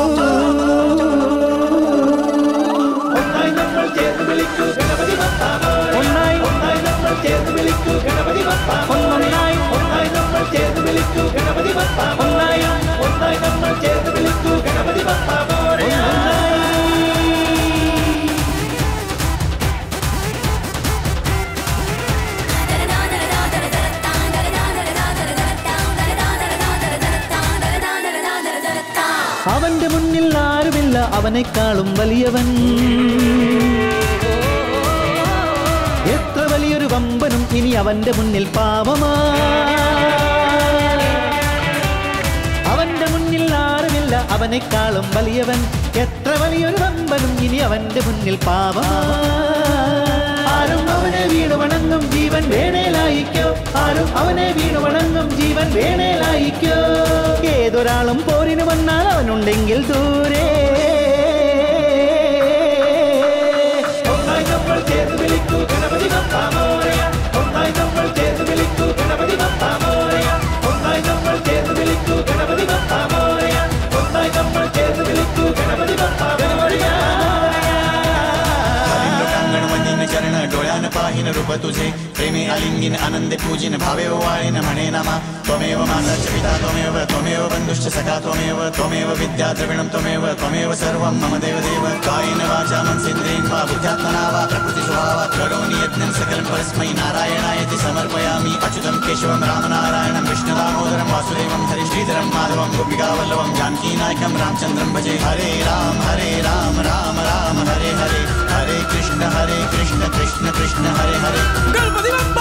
I: ഒന്നായി നമ്മൾ ചേർന്ന് വിളിക്കൂ ഗണപതി ബപ്പ ഒന്നായി ഒന്നായി നമ്മൾ ചേർന്ന് വിളിക്കൂ ഗണപതി ബപ്പ ഒന്നൊന്നായി ഒന്നായി നമ്മൾ ചേർന്ന് വിളിക്കൂ ഗണപതി ബപ്പ ഒന്നായി ഒന്നായി നമ്മൾ ചേർന്ന് വിളിക്കൂ ഗണപതി ബപ്പ ഒന്നായി അവന്റെ മുന്നിൽ ആരുമില്ല അവനേക്കാളും വലിയവൻ എത്ര വലിയൊരു വമ്പനും ഇനി അവന്റെ മുന്നിൽ പാവമാ അവന്റെ മുന്നിൽ ആരുമില്ല അവനേക്കാളും വലിയവൻ എത്ര വലിയൊരു വമ്പനും ഇനി അവന്റെ മുന്നിൽ പാവമാ ആരും അവനെ വീണു വണങ്ങും ജീവൻ വേണേലായിക്കോ ആരും അവനെ വീണു വണങ്ങും ജീവൻ വേണേലായിക്കോ ഏതൊരാളും പോരിന് വന്നാൽ അവനുണ്ടെങ്കിൽ ദൂരെ ഒന്നായി നമ്മൾ ചേർന്ന് വിളിക്കൂ ഗണപതി ബപ്പ മോരയ ഒന്നായി നമ്മൾ ചേർന്ന് വിളിക്കൂ ഗണപതി ബപ്പ മോരയ ഒന്നായി നമ്മൾ ചേർന്ന് വിളിക്കൂ ഗണപതി ബപ്പ മോരയ ഒന്നായി നമ്മൾ ചേർന്ന് വിളിക്കൂ ഗണപതി ബപ്പ ഗണപതി
J: लोकांगण मंदिन चरण डोळ्यान पाहिन रूप तुझे प्रेमे आलिंगिन आनंदे पूजिन भावे वाळीन म्हणे नामा त्वमेव माता च पिता त्वमेव त्वमेव बन्धुश्च सखा त्वमेव त्वमेव विद्या द्रविणं त्वमेव त्वमेव सर्वं मम देवदेव कायेन वाचा मनसेन्द्रेण वा बुद्ध्यात्मना वा प्रकृति स्वभावात् करोमि यज्ञं सकलं परस्मै नारायणायति समर्पयामि अच्युतं केशवं रामनारायणं विष्णुदामोदरं वासुदेवं हरि श्रीधरं माधवं गोपिकावल्लभं जानकीनायकं रामचन्द्रं भजे हरे राम हरे राम राम राम हरे हरे हरे कृष्ण हरे कृष्ण कृष्ण कृष्ण हरे हरे
I: ഗണപതി ബപ്പ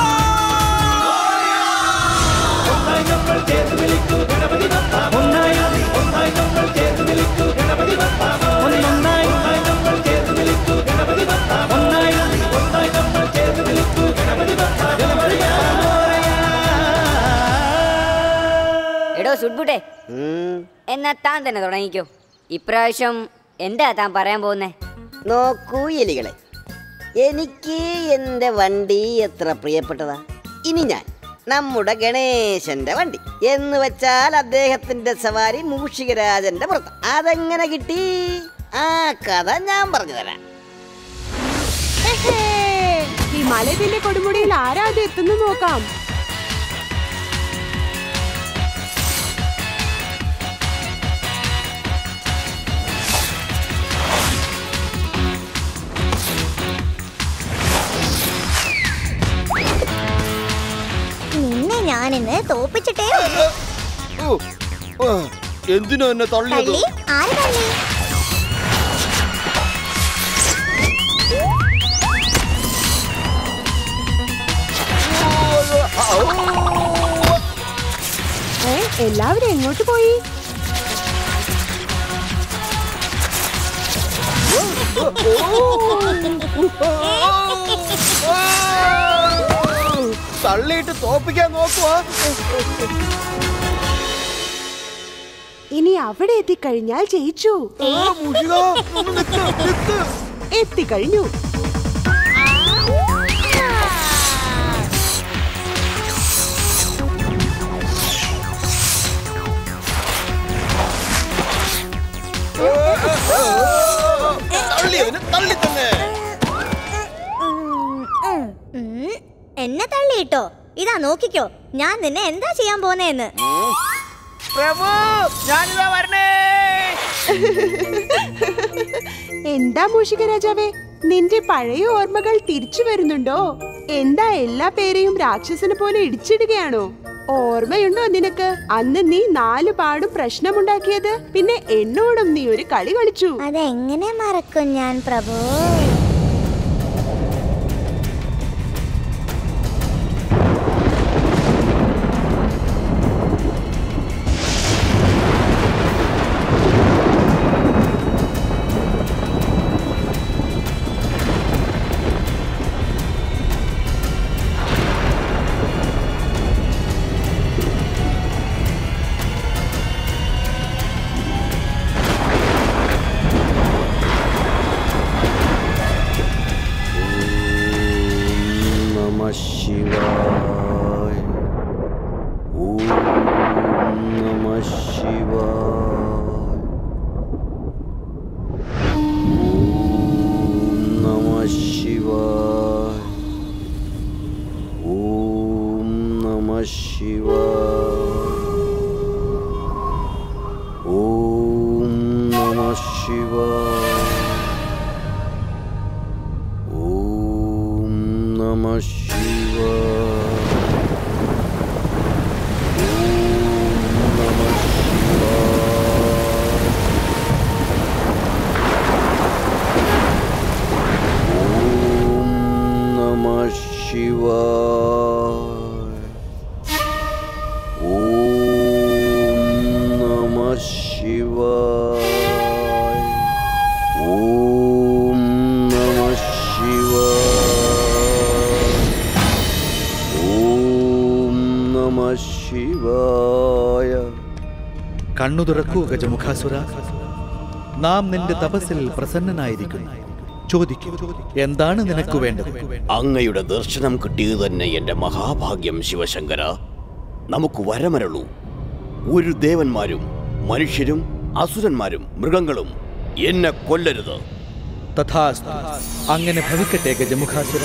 I: ഒന്നായി നമ്മൾ ചേർന്ന് വിളിക്കൂ ഗണപതി ബപ്പ ഒന്നായി ഒന്നായി നമ്മൾ ചേർന്ന് വിളിക്കൂ ഗണപതി ബപ്പ ഒന്നൊന്നായി ഒന്നായി നമ്മൾ ചേർന്ന് വിളിക്കൂ ഗണപതി ബപ്പ ഒന്നായി ഒന്നായി നമ്മൾ ചേർന്ന് വിളിക്കൂ ഗണപതി ബപ്പ ഗണപതി
D: എടോ സുഡ്ബുട്ടെ എന്നാ താൻ തന്നെ തുടങ്ങിക്കോ ഇപ്രാവശ്യം എന്താ താൻ പറയാൻ പോകുന്നേ
E: നോക്കൂ എലികളെ എനിക്ക് എൻ്റെ വണ്ടി എത്ര പ്രിയപ്പെട്ടതാ ഇനി ഞാൻ നമ്മുടെ ഗണേശന്റെ വണ്ടി എന്ന് വെച്ചാൽ അദ്ദേഹത്തിന്റെ സവാരി മൂഷികരാജന്റെ പുറത്ത് അതെങ്ങനെ കിട്ടി ആ കഥ ഞാൻ പറഞ്ഞു തരാം
C: ഹിമാലയത്തിന്റെ കൊടുമുടിയിൽ ആരാ അത് എത്തുന്നു നോക്കാം
G: നിന്നെ ഞാനിന്ന് തോപ്പിച്ചിട്ടേ ഉള്ളൂ.
F: എന്തിനാ എന്നെ തള്ളിയത്
G: തള്ളി ആര് തള്ളി
C: ഏ എല്ലാവരും എങ്ങോട്ട് പോയി
F: തള്ളിയിട്ട് തോപ്പിക്കാൻ നോക്കുവാ
C: ഇനി അവിടെ എത്തിക്കഴിഞ്ഞാൽ ജയിച്ചു എത്തിക്കഴിഞ്ഞു
F: തള്ളിയതിന് തള്ളി തന്നെ
G: ഉം, എന്നെ തള്ളിയിട്ടോ ഇതാ നോക്കിക്കോ ഞാൻ നിന്നെ എന്താ ചെയ്യാൻ പോന്നേന്ന്
F: പ്രഭു ഞാനിതാ വരണേ
C: എന്താ മൂഷിക രാജാവേ നിന്റെ പഴയ ഓർമ്മകൾ തിരിച്ചു വരുന്നുണ്ടോ എന്താ എല്ലാ പേരെയും രാക്ഷസനെ പോലെ ഇടിച്ചിടുകയാണോ ഓർമ്മയുണ്ടോ നിനക്ക് അന്ന് നീ നാലു പാടും പ്രശ്നമുണ്ടാക്കിയത് പിന്നെ എന്നോടും നീ ഒരു കളി കളിച്ചു
G: അതെങ്ങനെ മറക്കും ഞാൻ പ്രഭു
F: ശിവായ ഓം നമ ശിവായ ഓം നമ ശിവായ ഓം നമ ശിവായ ഓം നമ ശിവായ ഓം നമ ശിവായ ഓം നമ ശിവായ ഓം നമ ശിവായ ഓം നമ ശിവായ
B: കണ്ണു തുറക്കൂ ഗജമുഖാസുര നാം നിന്റെ തപസ്സിൽ പ്രസന്നനായിരിക്കുന്നു ചോദിക്കൂ എന്താണ് നിനക്ക് വേണ്ടത്
F: അങ്ങയുടെ ദർശനം കിട്ടിയത് തന്നെ എന്റെ മഹാഭാഗ്യം ശിവശങ്കര നമുക്ക് വരമരളൂ ഒരു ദേവന്മാരും മനുഷ്യരും അസുരന്മാരും മൃഗങ്ങളും എന്നെ കൊല്ലരുത്
B: തഥാസ്തു അങ്ങനെ ഭവിക്കട്ടെ ഗജമുഖാസുര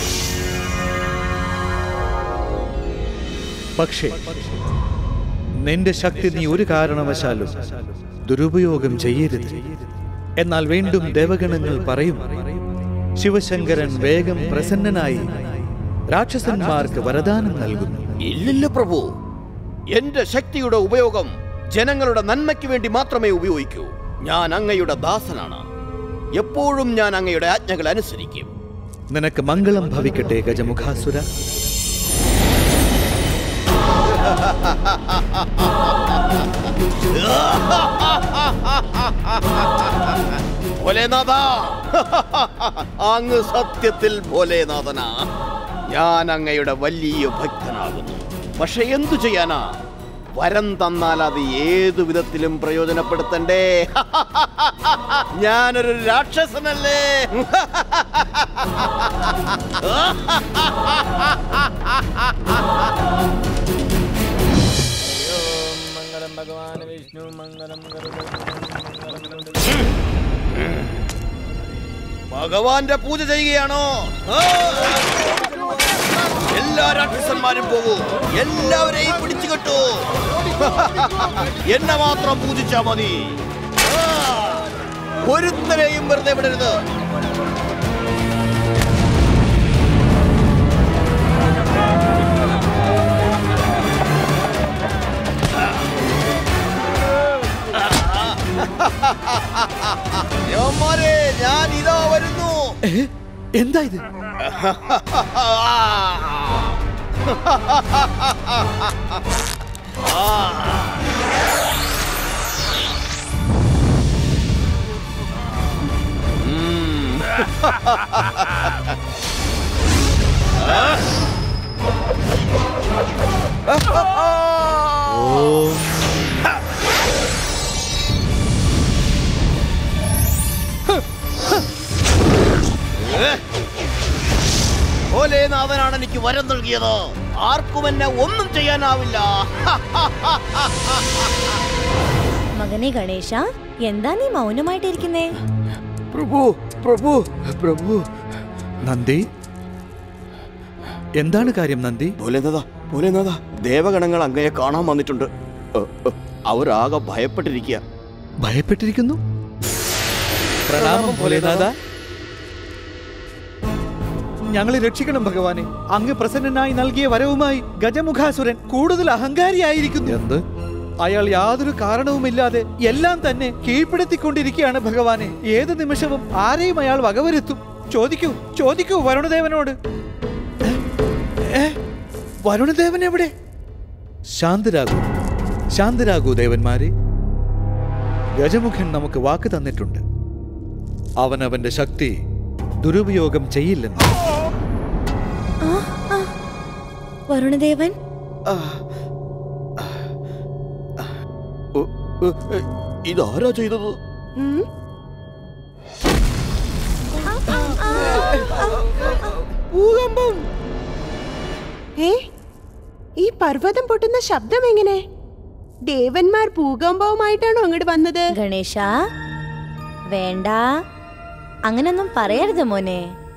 B: പക്ഷേ നിന്റെ ശക്തി നീ ഒരു കാരണവശാലും ദുരുപയോഗം ചെയ്യരുത് എന്നാൽ വീണ്ടും ദേവഗണങ്ങൾ പറയും ശിവശങ്കരൻ വേഗം പ്രസന്നനായി രാക്ഷസന്മാർക്ക് വരദാനം നൽകുന്നു
F: ഇല്ലില്ല പ്രഭു എന്റെ ശക്തിയുടെ ഉപയോഗം ജനങ്ങളുടെ നന്മയ്ക്ക് വേണ്ടി മാത്രമേ ഉപയോഗിക്കൂ ഞാൻ അങ്ങയുടെ ദാസനാണ് എപ്പോഴും ഞാൻ അങ്ങയുടെ ആജ്ഞകൾ അനുസരിക്കും
B: നിനക്ക് മംഗളം ഭവിക്കട്ടെ ഗജമുഖാസുര
F: ഭോലേനാഥ അങ്ങ് സത്യത്തിൽ ഭോലേനാഥനാ ഞാൻ അങ്ങയുടെ വലിയ ഭക്തനാകുന്നു പക്ഷെ എന്തു ചെയ്യാനാ വരം തന്നാൽ അത് ഏതു വിധത്തിലും പ്രയോജനപ്പെടുത്തണ്ടേ ഞാനൊരു രാക്ഷസനല്ലേ
I: മംഗളം ഭഗവാൻ വിഷ്ണു മംഗളം
F: ഭഗവാന്റെ പൂജ ചെയ്യുകയാണോ ആ! എല്ലാ രാക്ഷസന്മാരും പോകൂ എല്ലാവരെയും പിടിച്ചു കെട്ടു എന്നെ മാത്രം പൂജിച്ചാ മതി ആ! ഒരുത്തരെയും വെറുതെ വിടരുത് യവന്മാരെ, ഞാൻ ഇതാ വരുന്നു
B: എന്താ ഇത് ഓം
F: ഭോലേനാഥനാണ് എനിക്ക് വരം നൽകിയത് ആർക്കും എന്നെ ഒന്നും ചെയ്യാനാവില്ല
H: മകനെ ഗണേശ എന്താ നീ മൗനമായിട്ടിരിക്കുന്നേ
B: പ്രഭു പ്രഭു പ്രഭു നന്ദി എന്താണ് കാര്യം നന്ദി
F: ഭോലേനാഥ ഭോലേനാഥ ദേവഗണങ്ങൾ അങ്ങയെ കാണാൻ വന്നിട്ടുണ്ട് ഏ, ഏ, അവരാകെ ഭയപ്പെട്ടിരിക്കുക
B: ഭയപ്പെട്ടിരിക്കുന്നു പ്രണാമം ഭോലേനാഥ ഞങ്ങളെ രക്ഷിക്കണം ഭഗവാനെ അങ്ങ് പ്രസന്നനായി നൽകിയ വരവുമായി ഗജമുഖാസുരൻ കൂടുതൽ അഹങ്കാരിയായിരിക്കുന്നു എന്ത് അയാൾ യാതൊരു കാരണവുമില്ലാതെ എല്ലാം തന്നെ കീഴ്പ്പെടുത്തിക്കൊണ്ടിരിക്കുകയാണ് ഭഗവാനെ ഏത് നിമിഷവും ആരെയും അയാൾ വകവരുത്തും ചോദിക്കൂ ചോദിക്കൂ വരുണദേവനോട് ഏ? ഏ? വരുണദേവൻ എവിടെ ശാന്തരാകൂ ശാന്തരാകൂ ദേവന്മാരെ ഗജമുഖൻ നമുക്ക് വാക്ക് തന്നിട്ടുണ്ട് അവൻ അവന്റെ ശക്തി ദുരുപയോഗം ചെയ്യില്ലെന്ന്
H: വരുണദേവൻ
F: ഏ, ഏ, ഏ, ഇതാരാ ചെയ്തത്
C: ഉം? ഏ ഈ പർവ്വതം പൊട്ടുന്ന ശബ്ദം എങ്ങനെ ദേവന്മാർ ഭൂകമ്പവുമായിട്ടാണോ അങ്ങോട്ട് വന്നത്
H: ഗണേശ വേണ്ട അങ്ങനൊന്നും പറയരുത് മോനെ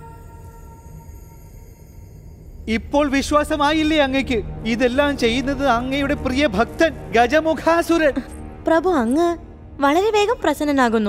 B: ഇപ്പോൾ വിശ്വാസമായില്ലേ അങ്ങയ്ക്ക് ഇതെല്ലാം ചെയ്യുന്നത് അങ്ങയുടെ പ്രിയ ഭക്തൻ ഗജമുഖാസുരൻ
H: പ്രഭു അങ്ങ് വളരെ വേഗം പ്രസന്നനാകുന്നു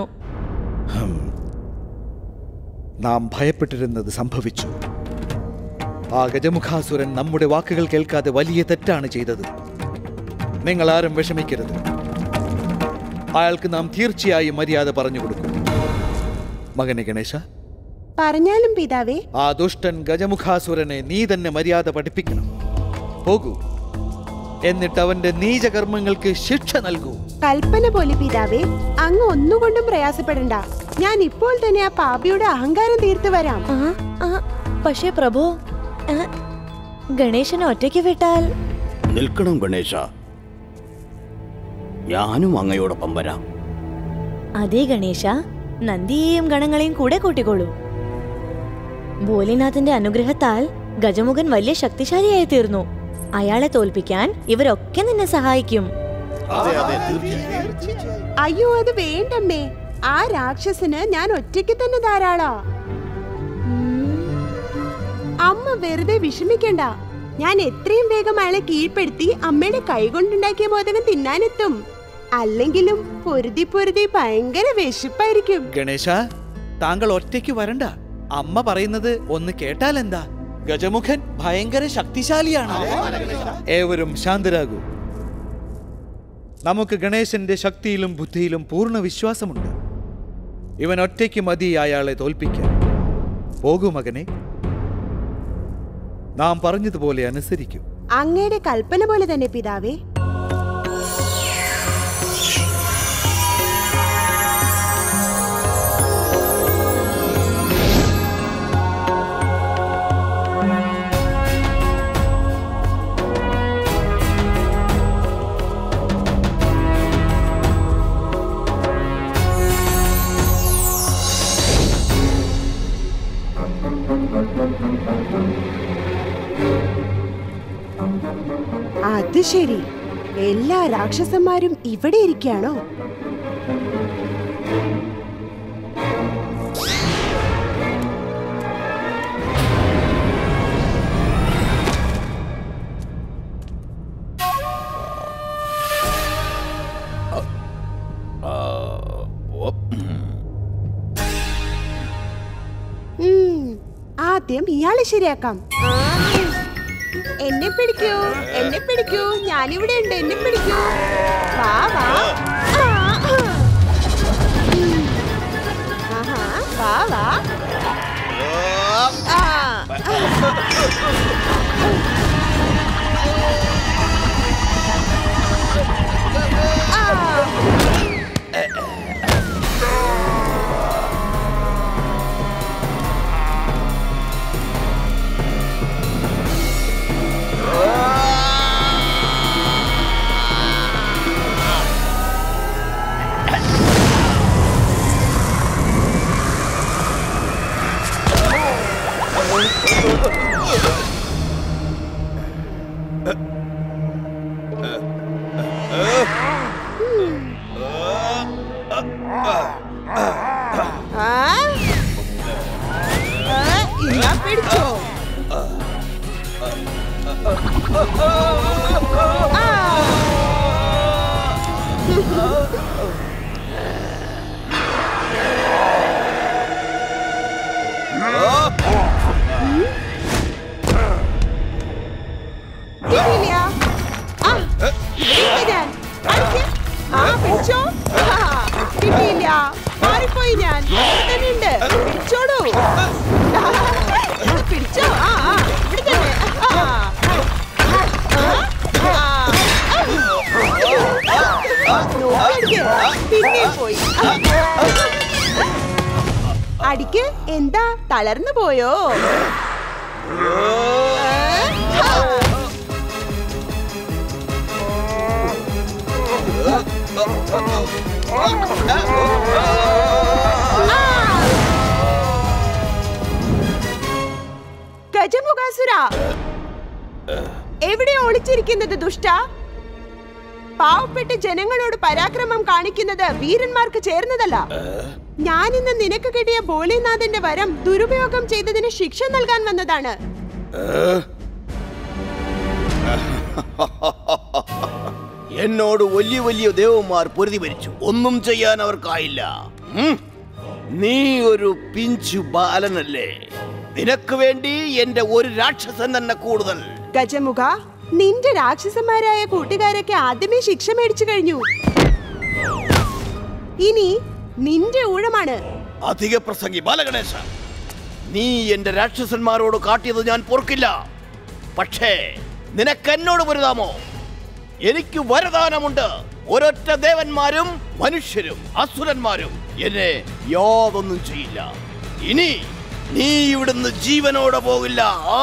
B: നാം ഭയപ്പെട്ടിരുന്നത് സംഭവിച്ചു ആ ഗജമുഖാസുരൻ നമ്മുടെ വാക്കുകൾ കേൾക്കാതെ വലിയ തെറ്റാണ് ചെയ്തത് നിങ്ങൾ ആരും വിഷമിക്കരുത് അയാൾക്ക് നാം തീർച്ചയായും മര്യാദ പറഞ്ഞു കൊടുക്കും മകനെ ഗണേശ
C: പറഞ്ഞാലും പിതാവേ
B: ആ ദുഷ്ടൻ ഗജമുഖാസുരനെ നീ തന്നെ മര്യാദ പഠിപ്പിക്കണം പോകൂ എന്നിട്ട് അവന്റെ നീചകർമ്മങ്ങൾക്ക് ശിക്ഷ നൽകൂ
C: കൽപ്പന പോലെ പിതാവേ അങ്ങ് ഒന്നുകൊണ്ടും പ്രയാസപ്പെടണ്ട ഞാൻ ഇപ്പോൾ തന്നെ ആ പാപിയുടെ അഹങ്കാരം തീർത്തു വരാം
H: ആ ആ പക്ഷേ പ്രഭു ആ, ഗണേശനെ ഒറ്റയ്ക്ക് വിട്ടാൽ
F: നിൽക്കണം ഗണേശ ഞാനും അങ്ങയോടൊപ്പം വരാം
H: അതേ ഗണേശ നന്ദിയെയും ഗണങ്ങളെയും കൂടെ കൂട്ടിക്കോളൂ ഭോലിനാഥിന്റെ അനുഗ്രഹത്താൽ ഗജമുഖൻ വലിയ ശക്തിശാലിയായി തീർന്നു അയാളെ തോൽപ്പിക്കാൻ ഇവരൊക്കെ നിന്നെ സഹായിക്കും
C: അയ്യോ അത് വേണ്ടമ്മേ ആ രാക്ഷസന് ഞാൻ ഒറ്റയ്ക്ക് തന്നെ ധാരാളാ അമ്മ വെറുതെ വിഷമിക്കണ്ട ഞാൻ എത്രയും വേഗം അയാളെ കീഴ്പ്പെടുത്തി അമ്മയുടെ കൈകൊണ്ടുണ്ടാക്കിയ മോദകം തിന്നാനെത്തും അല്ലെങ്കിലും പൊരുതി പൊരുതി ഭയങ്കര വിശപ്പായിരിക്കും
B: ഗണേശ താങ്കൾ ഒറ്റയ്ക്ക് വരണ്ട അമ്മ പറയുന്നത് ഒന്ന് കേട്ടാൽ എന്താ ഗജമുഖൻ ഭയങ്കര ശക്തിശാലിയാണ് ഏവരും ശാന്തരാകൂ നമുക്ക് ഗണേശന്റെ ശക്തിയിലും ബുദ്ധിയിലും പൂർണ്ണ വിശ്വാസമുണ്ട് ഇവൻ ഒറ്റയ്ക്ക് മതി അയാളെ തോൽപ്പിക്കാൻ പോകൂ മകനെ നാം പറഞ്ഞതുപോലെ അനുസരിക്കും
C: അങ്ങയുടെ കൽപ്പന പോലെ തന്നെ പിതാവേ അത് ശരി എല്ലാ രാക്ഷസന്മാരും ഇവിടെ ഇരിക്കുകയാണോ ഉം, ആദ്യം ഇയാളെ ശരിയാക്കാം ആ, എന്നെ പിടിക്കൂ എന്നെ പിടിക്കൂ ഞാനിവിടെ ഉണ്ട് എന്നെ പിടിക്കൂ വാ വാ ആ, ആ. ഉം. ആഹാ, വാ വാ ആ, ആ? ആ, ഇന്നാ പിടിച്ചോ കിട്ടിയില്ല. ആ, ഇവിടെയുണ്ട് ഞാൻ. അടിക്ക്. ആ, പിടിച്ചോ. ആ, കിട്ടിയില്ല. മാറിപ്പോയി ഞാൻ. ഇവിടെ തന്നെയുണ്ട്. പിടിച്ചോടൂ. ആ, പിടിച്ചോ. ആ, ആ, ഇവിടെ തന്നെ. ആ. ആ, ആ. നോക്കിയടിക്ക്. പിന്നെയും പോയി അടിക്ക് എന്താ തളർന്നു പോയോ ആ. ഗജമുഖാസുര എവിടെ ഒളിച്ചിരിക്കുന്നത് ദുഷ്ട പാവപ്പെട്ട ജനങ്ങളോട് പരാക്രമം കാണിക്കുന്നത് വീരന്മാർക്ക് ചേർന്നതല്ല ഞാൻ ഇന്ന് നിനക്ക് കിട്ടിയ ഭോലേനാഥന്റെ വരം ദുരുപയോഗം ചെയ്തതിന് ശിക്ഷ നൽകാൻ വന്നതാണ്
F: എന്നോട് വലിയ വലിയ ദേവന്മാർ പൊരുതി ഭരിച്ചു ഒന്നും ചെയ്യാൻ അവർക്കായില്ല ഉം. നീ ഒരു പിഞ്ചു ബാലനല്ലേ നിനക്ക് വേണ്ടി എന്റെ ഒരു രാക്ഷസൻ തന്നെ കൂടുതൽ
C: ഗജമുഖ നിന്റെ രാക്ഷസന്മാരായ കൂട്ടുകാരൊക്കെ ആദ്യമേ ശിക്ഷ മേടിച്ചു കഴിഞ്ഞു ഇനി നിന്റെ ഊഴമാണ്
F: അധിക പ്രസംഗി ബാലഗണേശ നീ എന്റെ രാക്ഷസന്മാരോട് കാട്ടിയത് ഞാൻ പൊറുക്കില്ല പക്ഷേ നിനക്ക് എന്നോട് പൊരുതാമോ എനിക്ക് വരദാനമുണ്ട് ഒരൊറ്റ ദേവന്മാരും മനുഷ്യരും അസുരന്മാരും എന്നെ യാതൊന്നും ചെയ്യില്ല ഇനി നീ ഇവിടുന്ന് ജീവനോടെ പോകില്ല ആ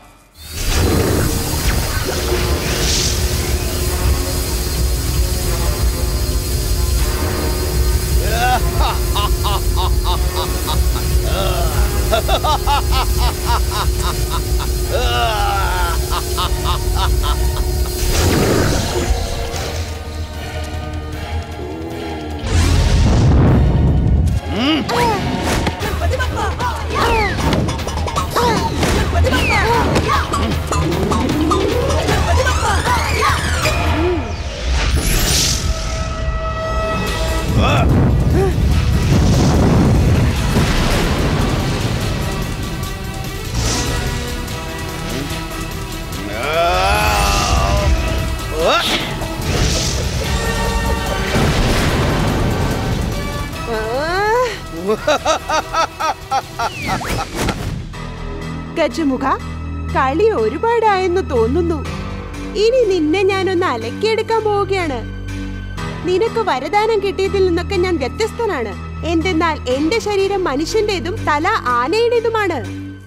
C: ഗജമുഖ കളി ഒരുപാടായെന്ന് തോന്നുന്നു ഇനി നിന്നെ ഞാനൊന്ന് അലക്കിയെടുക്കാൻ പോവുകയാണ് നിനക്ക് വരദാനം കിട്ടിയതിൽ നിന്നൊക്കെ ഞാൻ വ്യത്യസ്തനാണ് എന്തെന്നാൽ എന്റെ ശരീരം മനുഷ്യന്റേതും തല ആനയുടേതുമാണ്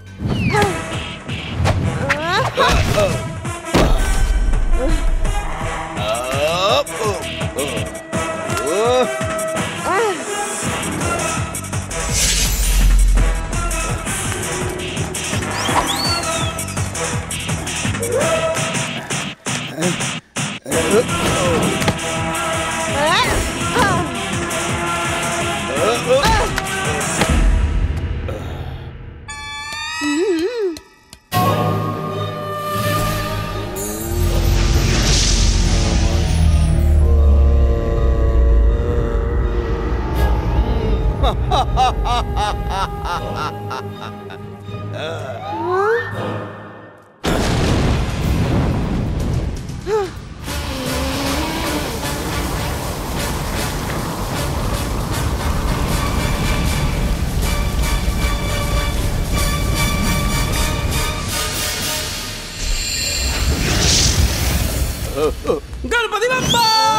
B: ഗണപതി ബപ്പ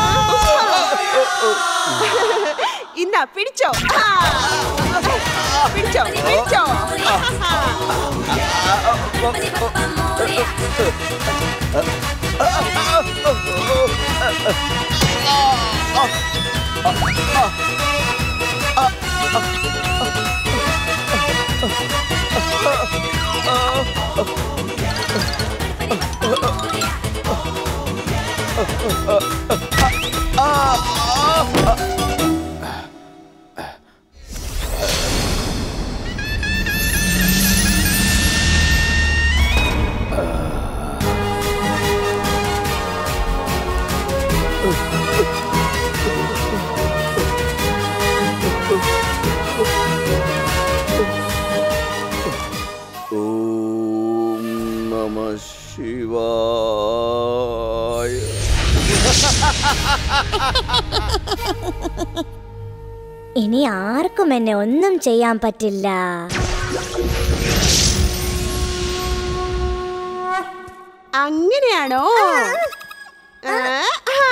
C: ഇന്നാ പിടിച്ചോ ആ. പിടിച്ചോ പിടിച്ചോ
F: ഓം നമ ശിവായ
G: ഇനി ആർക്കും എന്നെ ഒന്നും ചെയ്യാൻ പറ്റില്ല
C: അങ്ങനെയാണോ ആ, ആ.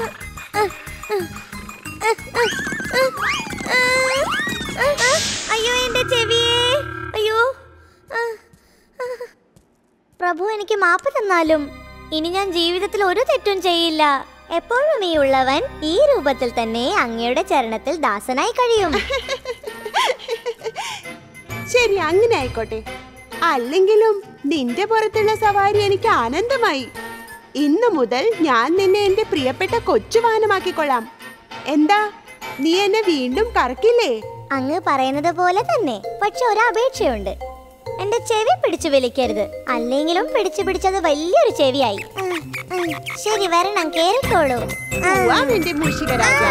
G: അയ്യോ എന്റെ ചെവിയേ അയ്യോ ആ, ആ. പ്രഭു എനിക്ക് മാപ്പ് തന്നാലും ഇനി ഞാൻ ജീവിതത്തിൽ ഒരു തെറ്റും ചെയ്യില്ല എപ്പോഴും ഈ ഉള്ളവൻ ഈ രൂപത്തിൽ തന്നെ അങ്ങയുടെ ചരണത്തിൽ ദാസനായി കഴിയും
C: ശരി അങ്ങനെ ആയിക്കോട്ടെ അല്ലെങ്കിലും നിന്റെ പുറത്തുള്ള സവാരി എനിക്ക് ആനന്ദമായി ഇന്നു മുതൽ ഞാൻ നിന്നെ എന്റെ പ്രിയപ്പെട്ട കൊച്ചുവാഹനമാക്കിക്കൊള്ളാം എന്താ നീ എന്നെ വീണ്ടും കറക്കില്ലേ
G: അങ്ങ് പറയുന്നത് പോലെ തന്നെ പക്ഷെ ഒരു അപേക്ഷയുണ്ട് എന്റെ ചെവി പിടിച്ചു വലിക്കരുത് അല്ലെങ്കിലും പിടിച്ചു പിടിച്ചത് വലിയൊരു ചെവിയായി ഉം, ഉം. ശരി വരണം കേറിക്കോളൂ ആ.
C: പോവാം എന്റെ മൂഷികരാജ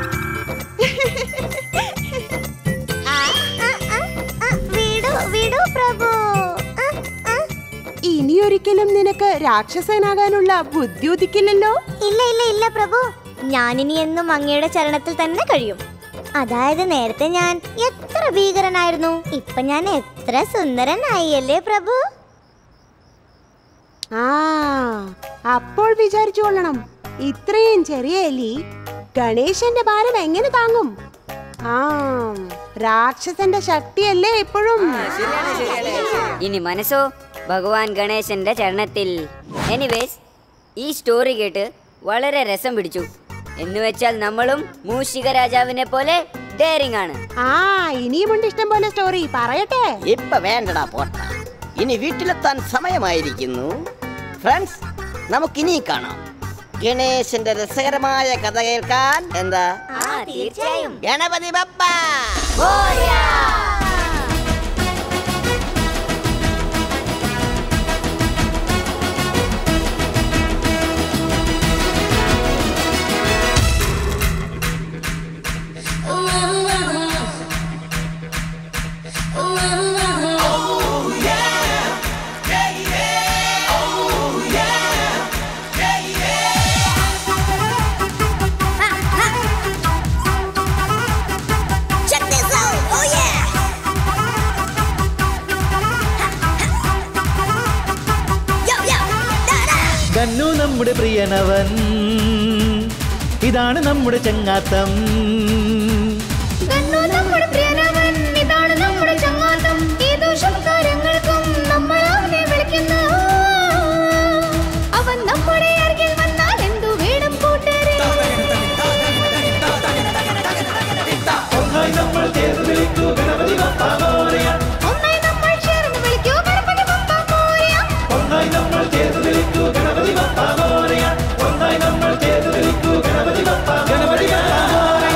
G: ആ, ആ, ആ, ആ, വിടൂ വിടൂ പ്രഭു ആ, ആ.
C: ഇനി ഒരിക്കലും നിനക്ക് രാക്ഷസനാകാനുള്ള ബുദ്ധി ഉദിക്കില്ലല്ലോ
G: ഇല്ല ഇല്ല ഇല്ല പ്രഭു ഞാനിനി എന്നും അങ്ങയുടെ ചരണത്തിൽ തന്നെ കഴിയും അതായത് നേരത്തെ ഞാൻ എത്ര ഭീകരനായിരുന്നു ഇപ്പൊ ഞാൻ എത്ര സുന്ദരനായി അല്ലേ പ്രഭു
C: ആ അപ്പോൾ വിചാരിച്ചു കൊള്ളണം ഇത്രയും ചെറിയ എലി ഗണേശന്റെ ഭാരം എങ്ങനെ താങ്ങും ആ രാക്ഷസന്റെ ശക്തിയല്ലേ എപ്പോഴും
D: ഇനി മനസ്സോ ഭഗവാൻ ഗണേശന്റെ ചരണത്തിൽ എനിവേസ് ഈ സ്റ്റോറി കേട്ട് വളരെ രസം പിടിച്ചു എന്ന് വെച്ചാൽ നമ്മളും മൂഷിക രാജാവിനെ പോലെ ഡെയറിംഗ് ആണ്
C: ആ ഇനിയുമുണ്ട് ഇഷ്ടം പോലെ സ്റ്റോറി പറയട്ടെ
E: ഇപ്പൊ വേണ്ടടാ പോട്ട ഇനി വീട്ടിലെത്താൻ സമയമായിരിക്കുന്നു ഫ്രണ്ട്സ് നമുക്കിനി കാണാം ഗണേശന്റെ രസകരമായ കഥ കേൾക്കാൻ എന്താ
D: തീർച്ചയായും
E: Ganapathi Bappa
G: Check this out. Oh yeah. Yo yo. Da da.
I: ഗന്നു നമ്മുടെ പ്രിയനവൻ ഇതാണ് നമ്മുടെ ചങ്ങാത്തം
G: ഗണ്ണു നമ്മുടെ പ്രിയനവൻ ഇതാണ് നമ്മുടെ ചങ്ങാത്തം ഏതോ ശുഭകാര്യങ്ങൾക്കും നമ്മൾ അവനെ വിളിക്കുന്നു അവൻ നമ്മുടെ അരികിൽ വന്നാൽ എന്തു വേണം കൂട്ടരെ
I: ഒന്നായി നമ്മൾ ചേർന്ന് വിളിക്കൂ ഗണപതി ബപ്പ മോരയ
G: ഒന്നായി നമ്മൾ ചേർന്ന് വിളിക്കൂ ഗണപതി ബപ്പ മോരയ
I: ഒന്നായി നമ്മൾ ചേർന്ന് വിളിക്കൂ ഗണപതി ബപ്പ മോരയ ഒന്നായി നമ്മൾ ചേർന്ന് വിളിക്കൂ Ganapathi Bappa Ganapathi Bappa മോരയ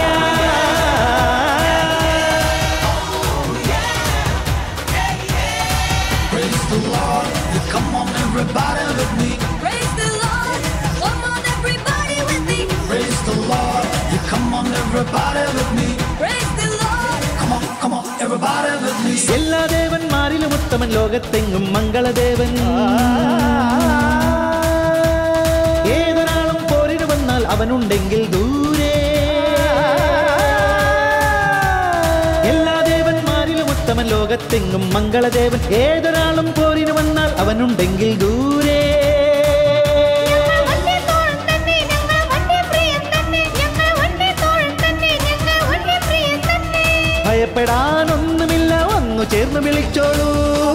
G: Praise the Lord. Come on everybody with me.
J: Praise the Lord. You come on, everybody with me.
G: Praise the Lord.
J: Come on, come on, everybody with me.
I: എല്ലാ ദേവന്മാരിലും ഉത്തമൻ ലോകത്തെങ്ങും മംഗളദേവൻ ഏതൊരാളും പോരിന് വന്നാൽ അവനുണ്ടെങ്കിൽ ദൂരെ എല്ലാ ദേവന്മാരിലും ഉത്തമൻ ലോകത്തെങ്ങും മംഗളദേവൻ ഏതൊരാളും പോരിന് വന്നാൽ അവനുണ്ടെങ്കിൽ ദൂരെ
G: വണ്ടേ തോഴൻ തന്നെ ഞങ്ങൾ വണ്ടേ പ്രിയൻ തന്നെ ഞങ്ങൾ വണ്ടേ തോഴൻ തന്നെ ഞങ്ങൾ വണ്ടേ പ്രിയൻ തന്നെ
I: ഭയപ്പെടാനൊന്നുമില്ല വന്നു ചേർന്ന് വിളിച്ചോളൂ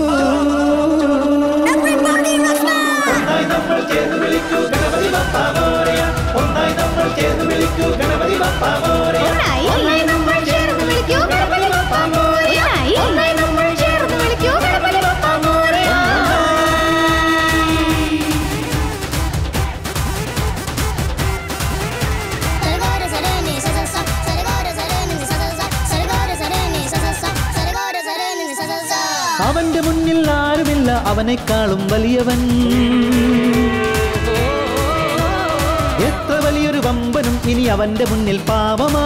G: Everybody rock
I: ഒന്നായി നമ്മൾ ചേർന്ന് വിളിക്കൂ ഗണപതി ബപ്പ മോരയ ഒന്നായി നമ്മൾ ചേർന്ന് വിളിക്കൂ ഗണപതി ബപ്പ മോരയ
G: ഒന്നായി നമ്മൾ ചേർന്ന് വിളിക്കൂ ഗണപതി ബപ്പ മോരയ ഒന്നായി നമ്മൾ ചേർന്ന് വിളിക്കൂ ഗണപതി ബപ്പ മോരയ
I: അവന്റെ മുന്നിൽ ആരുമില്ല അവനേക്കാളും വലിയവൻ എത്ര വലിയൊരു വമ്പനും ഇനി അവന്റെ മുന്നിൽ പാപമാ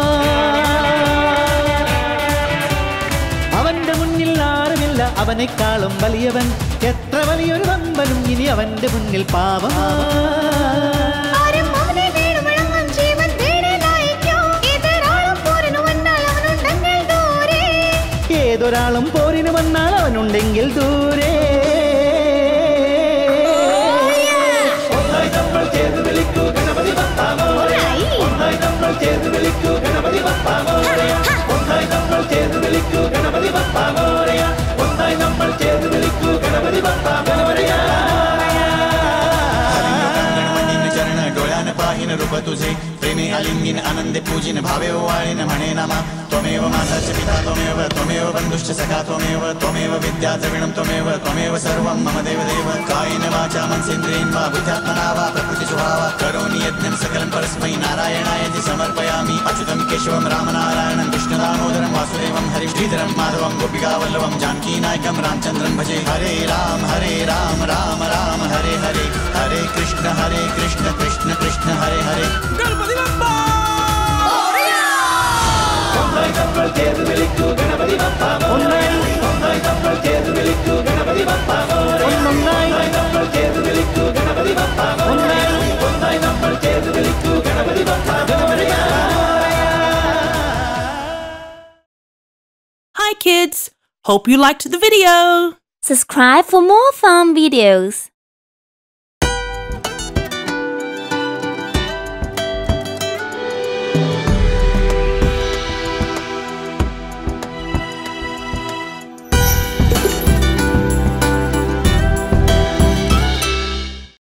I: അവന്റെ മുന്നിൽ ആരുമില്ല അവനേക്കാളും വലിയവൻ എത്ര വലിയൊരു വമ്പനും ഇനി അവന്റെ മുന്നിൽ പാപമാ
G: ആരും അവനെ വീണ് മുഴങ്ങും ജീവൻ വീടിലായിക്കോ ഇതൊരാളും പോരിനു വന്നാൽ അവനുണ്ടെങ്കിൽ ദൂരെ
I: ഏതൊരാളും പോരിന് വന്നാൽ അവനുണ്ടെങ്കിൽ ദൂരെ ഒന്നായി നമ്മൾ ചേർന്ന് വിളിക്കൂ ഗണപതി ബപ്പ മോരയ ഒന്നായി നമ്മൾ ചേർന്ന് വിളിക്കൂ ഗണപതി ബപ്പ മോരയ ഒന്നായി നമ്മൾ ചേർന്ന് വിളിക്കൂ ഗണപതി ബപ്പ മോരയ ഒന്നായി നമ്മൾ ചേർന്ന് വിളിക്കൂ ഗണപതി ബപ്പ മോരയ
J: चरण डोळ्यान पाहिन रूप तुझे प्रेमी आलिङ्गिन आनन्दे पूजिन भावे वाळिन मणे नमः त्वमेव माता च पिता त्वमेव त्वमेव बन्धुश्च सखा त्वमेव त्वमेव विद्या द्रविणं त्वमेव त्वमेव सर्वं मम देवदेव कायेन वाचा मनसेन्द्रियेण वा बुद्ध्यात्मना वा प्रकृतिस्वभावा करोमि यज्ञं सकलं परस्मै नारायणाय इति समर्पयामि अच्युतं केशवं रामनारायणं कृष्णदामोदरं वासुदेवं हरिं श्रीधरं माधवं गोपिकावल्लभं जानकीनायकं रामचन्द्रं भजे हरे राम हरे राम राम राम हरे हरे हरे कृष्ण हरे कृष्ण कृष्ण कृष्ण हरे हरे
I: ഒന്നായി നമ്മൾ ചേർന്ന് വിളിക്കൂ ഗണപതി ബപ്പ ഒന്നായി ഒന്നായി നമ്മൾ ചേർന്ന് വിളിക്കൂ ഗണപതി ബപ്പ ഒന്നൊന്നായി നമ്മൾ ചേർന്ന് വിളിക്കൂ ഗണപതി ബപ്പ ഒന്നായി ഒന്നായി നമ്മൾ ചേർന്ന് വിളിക്കൂ Ganapathi Bappa Ganapathi
K: Hi kids! Hope you liked the video!
L: Subscribe for more fun videos.